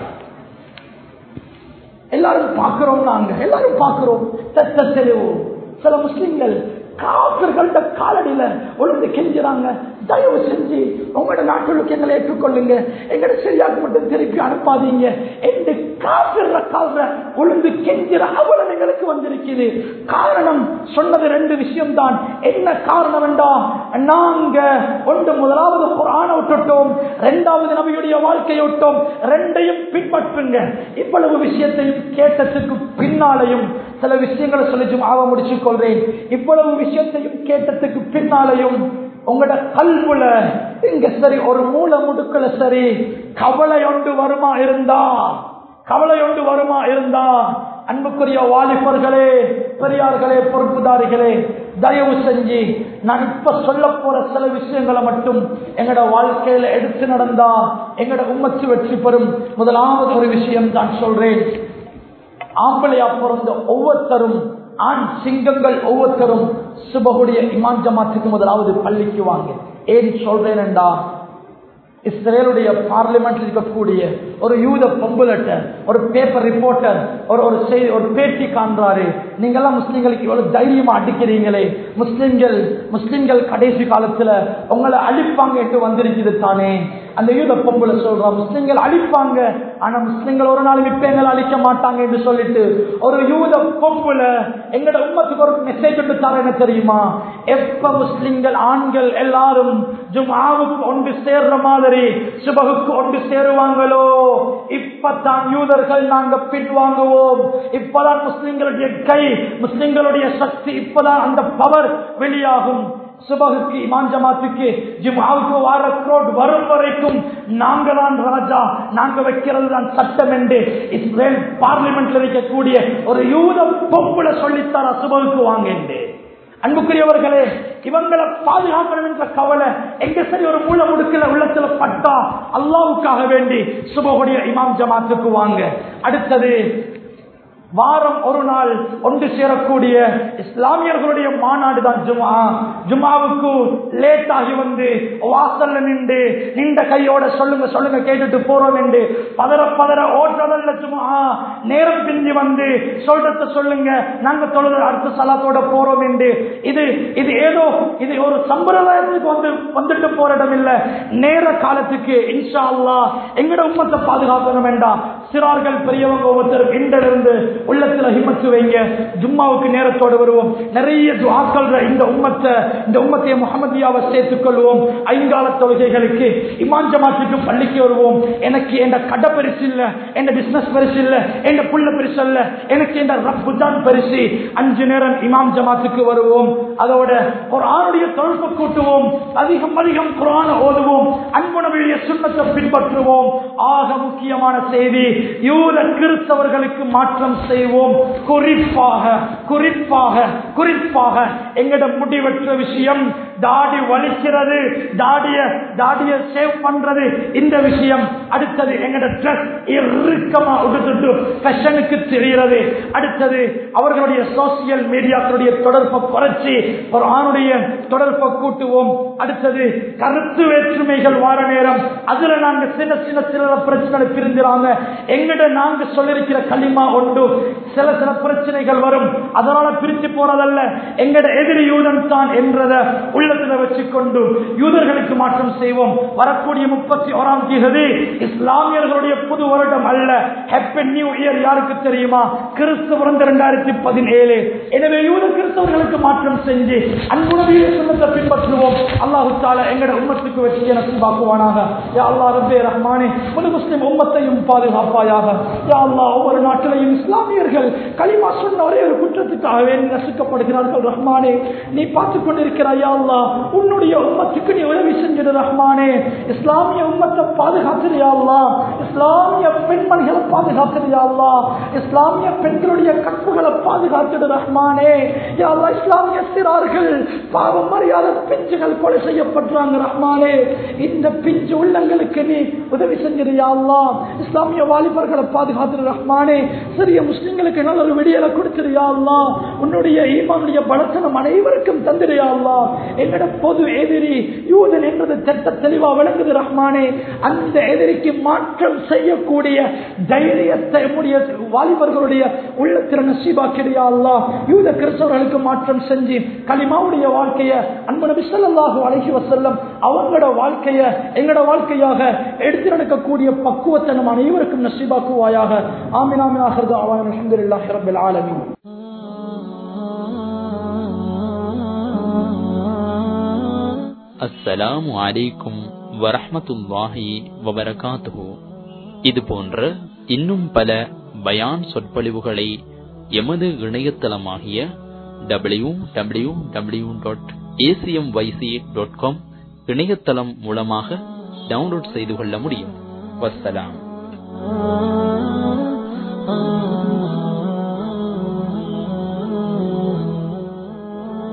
எல்லாரும் பார்க்கிறோம் நாங்க எல்லாரும் பார்க்கிறோம் தெத்த தெளிவு சில முஸ்லிம்கள் காப்பிர்கள்ட காலடியில ஒழுங்கு கெஞ்சுறாங்க தயவு செஞ்சு உங்களோட நாட்டுக்கு எங்களை ஏற்றுக்கொள்ளுங்க எங்கட சரியாக மட்டும் திருப்பி அனுப்பாதீங்க என்று காப்பிடுற கால்ற ஒழுங்கு கெஞ்சுற அவலம் எங்களுக்கு வந்திருக்குது காரணம் சொன்னது ரெண்டு விஷயம் தான் என்ன காரணம் என்றா நாங்க ஒன்று முதலாவது குரான விட்டுட்டோம் இரண்டாவது நபியுடைய வாழ்க்கையை விட்டோம் ரெண்டையும் பின்பற்றுங்க இவ்வளவு விஷயத்தையும் கேட்டதுக்கு பின்னாலையும் சில விஷயங்களை சொல்லி ஆக முடிச்சு கொள்றேன் இவ்வளவு விஷயத்தையும் கேட்டதுக்கு பின்னாலையும் உங்களோட கல்வுல இங்க சரி ஒரு மூல முடுக்கல சரி கவலை ஒன்று வருமா இருந்தா கவலை ஒன்று வருமா இருந்தா அன்புக்குரிய வாலிபர்களே பெரியார்களே பொறுப்புதாரிகளே தயவு செஞ்சு நான் இப்ப சொல்ல போற சில விஷயங்களை மட்டும் எங்கட வாழ்க்கையில எடுத்து நடந்தா எங்கட உம்மச்சு வெற்றி பெறும் முதலாவது ஒரு விஷயம் தான் சொல்றேன் ஆம்பளையா பிறந்த ஒவ்வொருத்தரும் ஆண் சிங்கங்கள் ஒவ்வொருத்தரும் சுபகுடைய இமான் ஜமாத்துக்கு முதலாவது பள்ளிக்கு வாங்க ஏன் சொல்றேன்டா இஸ்ரேலுடைய பார்லிமெண்ட்ல இருக்கக்கூடிய ஒரு யூத பொம்புலட்ட ஒரு பேப்பர் ரிப்போர்ட்டர் ஒரு ஒரு செய்தி ஒரு பேட்டி காண்றாரு நீங்க எல்லாம் முஸ்லிம்களுக்கு இவ்வளவு தைரியமா அடிக்கிறீங்களே முஸ்லிம்கள் முஸ்லிம்கள் கடைசி காலத்துல உங்களை அழிப்பாங்க என்று வந்திருக்குது தானே அந்த யூத பொம்புல சொல்றா முஸ்லிம்கள் அழிப்பாங்க ஆனா முஸ்லிம்கள் ஒரு நாள் இப்ப எங்களை அழிக்க மாட்டாங்க என்று சொல்லிட்டு ஒரு யூத பொம்புல எங்கட உம்மத்துக்கு ஒரு மெசேஜ் எடுத்தாங்க என்ன தெரியுமா எப்ப முஸ்லிம்கள் ஆண்கள் எல்லாரும் ஜுமாவுக்கு ஒன்று சேர்ற மாதிரி சுபகுக்கு ஒன்று சேருவாங்களோ இப்பதான் யூதர்கள் நாங்க பின்வாங்குவோம் இப்பதான் முஸ்லிம்களுடைய கை முஸ்லிம்களுடைய சக்தி இப்பதான் அந்த பவர் வெளியாகும் சுபகுக்கு இமான் ஜமாத்துக்கு ஜிம்மாவுக்கு வார ரோட் வரும் வரைக்கும் நாங்க தான் ராஜா நாங்க வைக்கிறது தான் சட்டம் என்று இஸ்ரேல் பார்லிமெண்ட்ல இருக்கக்கூடிய ஒரு யூத பொம்புல சொல்லித்தார சுபகுக்கு வாங்க என்று அன்புக்குரியவர்களே இவங்களை பாதுகாக்கணும் என்ற கவலை எங்க சரி ஒரு மூல முடுக்கல உள்ளத்துல பட்டா அல்லாவுக்காக வேண்டி சுபகுடைய இமாம் ஜமாத்துக்கு வாங்க அடுத்தது வாரம் ஒரு நாள் ஒன்று சேரக்கூடிய இஸ்லாமியர்களுடைய மாநாடு தான் ஜுமா ஜுமாவுக்கு லேட் ஆகி வந்து வாசல்ல நின்று நின்ற கையோட சொல்லுங்க சொல்லுங்க கேட்டுட்டு போறோம் என்று பதற பதற ஓட்டுறதல்ல சும்மா நேரம் பிந்தி வந்து சொல்றத சொல்லுங்க நாங்க தொழுது அடுத்த சலாத்தோட போறோம் என்று இது இது ஏதோ இது ஒரு சம்பிரதாயத்துக்கு வந்து வந்துட்டு போற இடம் இல்ல நேர காலத்துக்கு இன்ஷா அல்லா எங்கட உம்மத்தை பாதுகாக்கணும் வேண்டாம் சிறார்கள் பெரியவங்க ஒவ்வொருத்தரும் இன்றிலிருந்து உள்ளத்துல ஹிம்மத்து வைங்க ஜும்மாவுக்கு நேரத்தோடு வருவோம் நிறைய துவாக்கள் இந்த உம்மத்தை இந்த உம்மத்தைய முகமதியாவை சேர்த்துக் கொள்வோம் ஐங்கால தொழுகைகளுக்கு இமான் ஜமாத்துக்கு பள்ளிக்கு வருவோம் எனக்கு என் கடை பெருசு இல்ல என் பிசினஸ் பெருசு இல்ல என் புள்ள பெருசு அல்ல எனக்கு என் ரப்பு தான் பெருசு அஞ்சு நேரம் இமாம் ஜமாத்துக்கு வருவோம் அதோட ஒரு ஆணுடைய தொடர்பு கூட்டுவோம் அதிகம் அதிகம் குரான ஓதுவோம் அன்புணவுடைய சுண்ணத்தை பின்பற்றுவோம் ஆக முக்கியமான செய்தி யூத கிறிஸ்தவர்களுக்கு மாற்றம் செய்வோம் குறிப்பாக குறிப்பாக குறிப்பாக எங்கட முடிவற்ற விஷயம் தாடி வலிக்கிறது தாடிய தாடிய சேவ் பண்றது இந்த விஷயம் அடுத்தது எங்கட ட்ரெஸ் இறுக்கமா உடுத்துட்டு ஃபேஷனுக்கு தெரிகிறது அடுத்தது அவர்களுடைய சோசியல் மீடியாக்களுடைய தொடர்பை குறைச்சி ஒரு ஆணுடைய தொடர்பை கூட்டுவோம் அடுத்தது கருத்து வேற்றுமைகள் வார நேரம் அதுல நாங்க சின்ன சின்ன சில பிரச்சனை பிரிஞ்சிடாம எங்கிட்ட நாங்க சொல்லிருக்கிற களிமா ஒன்று சில சில பிரச்சனைகள் வரும் அதனால பிரிச்சு போறதல்ல எங்கட எதிரி யூதன் தான் என்றத உள்ளத்துல வச்சுக்கொண்டு யூதர்களுக்கு மாற்றம் செய்வோம் வரக்கூடிய முப்பத்தி ஓராம் தேதி இஸ்லாமியர்களுடைய புது வருடம் அல்ல ஹாப்பி நியூ இயர் யாருக்கு தெரியுமா கிறிஸ்து பிறந்த இரண்டாயிரத்தி பதினேழு எனவே யூத கிறிஸ்தவர்களுக்கு மாற்றம் செஞ்சு அன்புணவியை சொன்னத்தை பின்பற்றுவோம் அல்லாஹு தால எங்கட உம்மத்துக்கு வச்சு எனக்கு பாக்குவானாக யா அல்லா ரப்பே ரஹ்மானே முழு முஸ்லிம் உம்மத்தையும் பாதுகாப்பாயாக யா அல்லா ஒவ்வொரு நாட்டிலையும் இஸ்லாமியர்கள் களிமா சொன்ன ஒரே ஒரு குற்றத்துக்காகவே நசுக்கப்படுகிறார்கள் ரஹ்மானே நீ பார்த்துக் கொண்டிருக்கிறாய் யா அல்லா அல்லாஹ் உன்னுடைய உம்மத்துக்கு நீ உதவி செஞ்சிடு ரஹ்மானே இஸ்லாமிய உம்மத்தை பாதுகாத்திரியா அல்லாஹ் இஸ்லாமிய பெண்மணிகளை பாதுகாத்திரியா அல்லாஹ் இஸ்லாமிய பெண்களுடைய கற்புகளை பாதுகாத்திடு ரஹ்மானே யா அல்லாஹ் இஸ்லாமிய சிறார்கள் பாவம் அறியாத பிஞ்சுகள் கொலை செய்யப்படுறாங்க ரஹ்மானே இந்த பிஞ்சு உள்ளங்களுக்கு நீ உதவி செஞ்சிருயா அல்லாஹ் இஸ்லாமிய வாலிபர்களை பாதுகாத்திரு ரஹ்மானே சிறிய முஸ்லிம்களுக்கு நல்ல ஒரு விடியலை கொடுத்திருயா அல்லாஹ் உன்னுடைய ஈமானுடைய பலத்தனம் அனைவருக்கும் தந்திரியா அல்லாஹ் எங்கட பொது எதிரி யூதன் என்றது திட்ட தெளிவா விளங்குது ரஹ்மானே அந்த எதிரிக்கு மாற்றம் செய்யக்கூடிய தைரியத்தை நம்முடைய வாலிபர்களுடைய உள்ளத்திறன் நசீபாக்கிறியா அல்லாஹ் யூத கிறிஸ்தவர்களுக்கு மாற்றம் செஞ்சு கலிமாவுடைய வாழ்க்கைய அன்பு நபி ஸல்லல்லாஹு அலைஹி வஸல்லம் அவங்களோட வாழ்க்கைய எங்களோட வாழ்க்கையாக எடுத்து நடக்கக்கூடிய பக்குவத்தை நம் அனைவருக்கும் நசீபாக்குவாயாக ஆமீன் ஆமீன் ஆகிறது அவான் அல்ஹம்துலில்லாஹி ரப்பில் ஆலமீன் அஸ்ஸலாமு அலைக்கும் வரஹ்மத்துல்லாஹி வபரகாத்துஹு இது போன்ற இன்னும் பல பயான் சொற்பொழிவுகளை எமது இணையதளமாகிய W W W dot ACM YC dot com இணையதளம் மூலமாக டவுன்லோட் செய்து கொள்ள முடியும் வஸ்ஸலாம்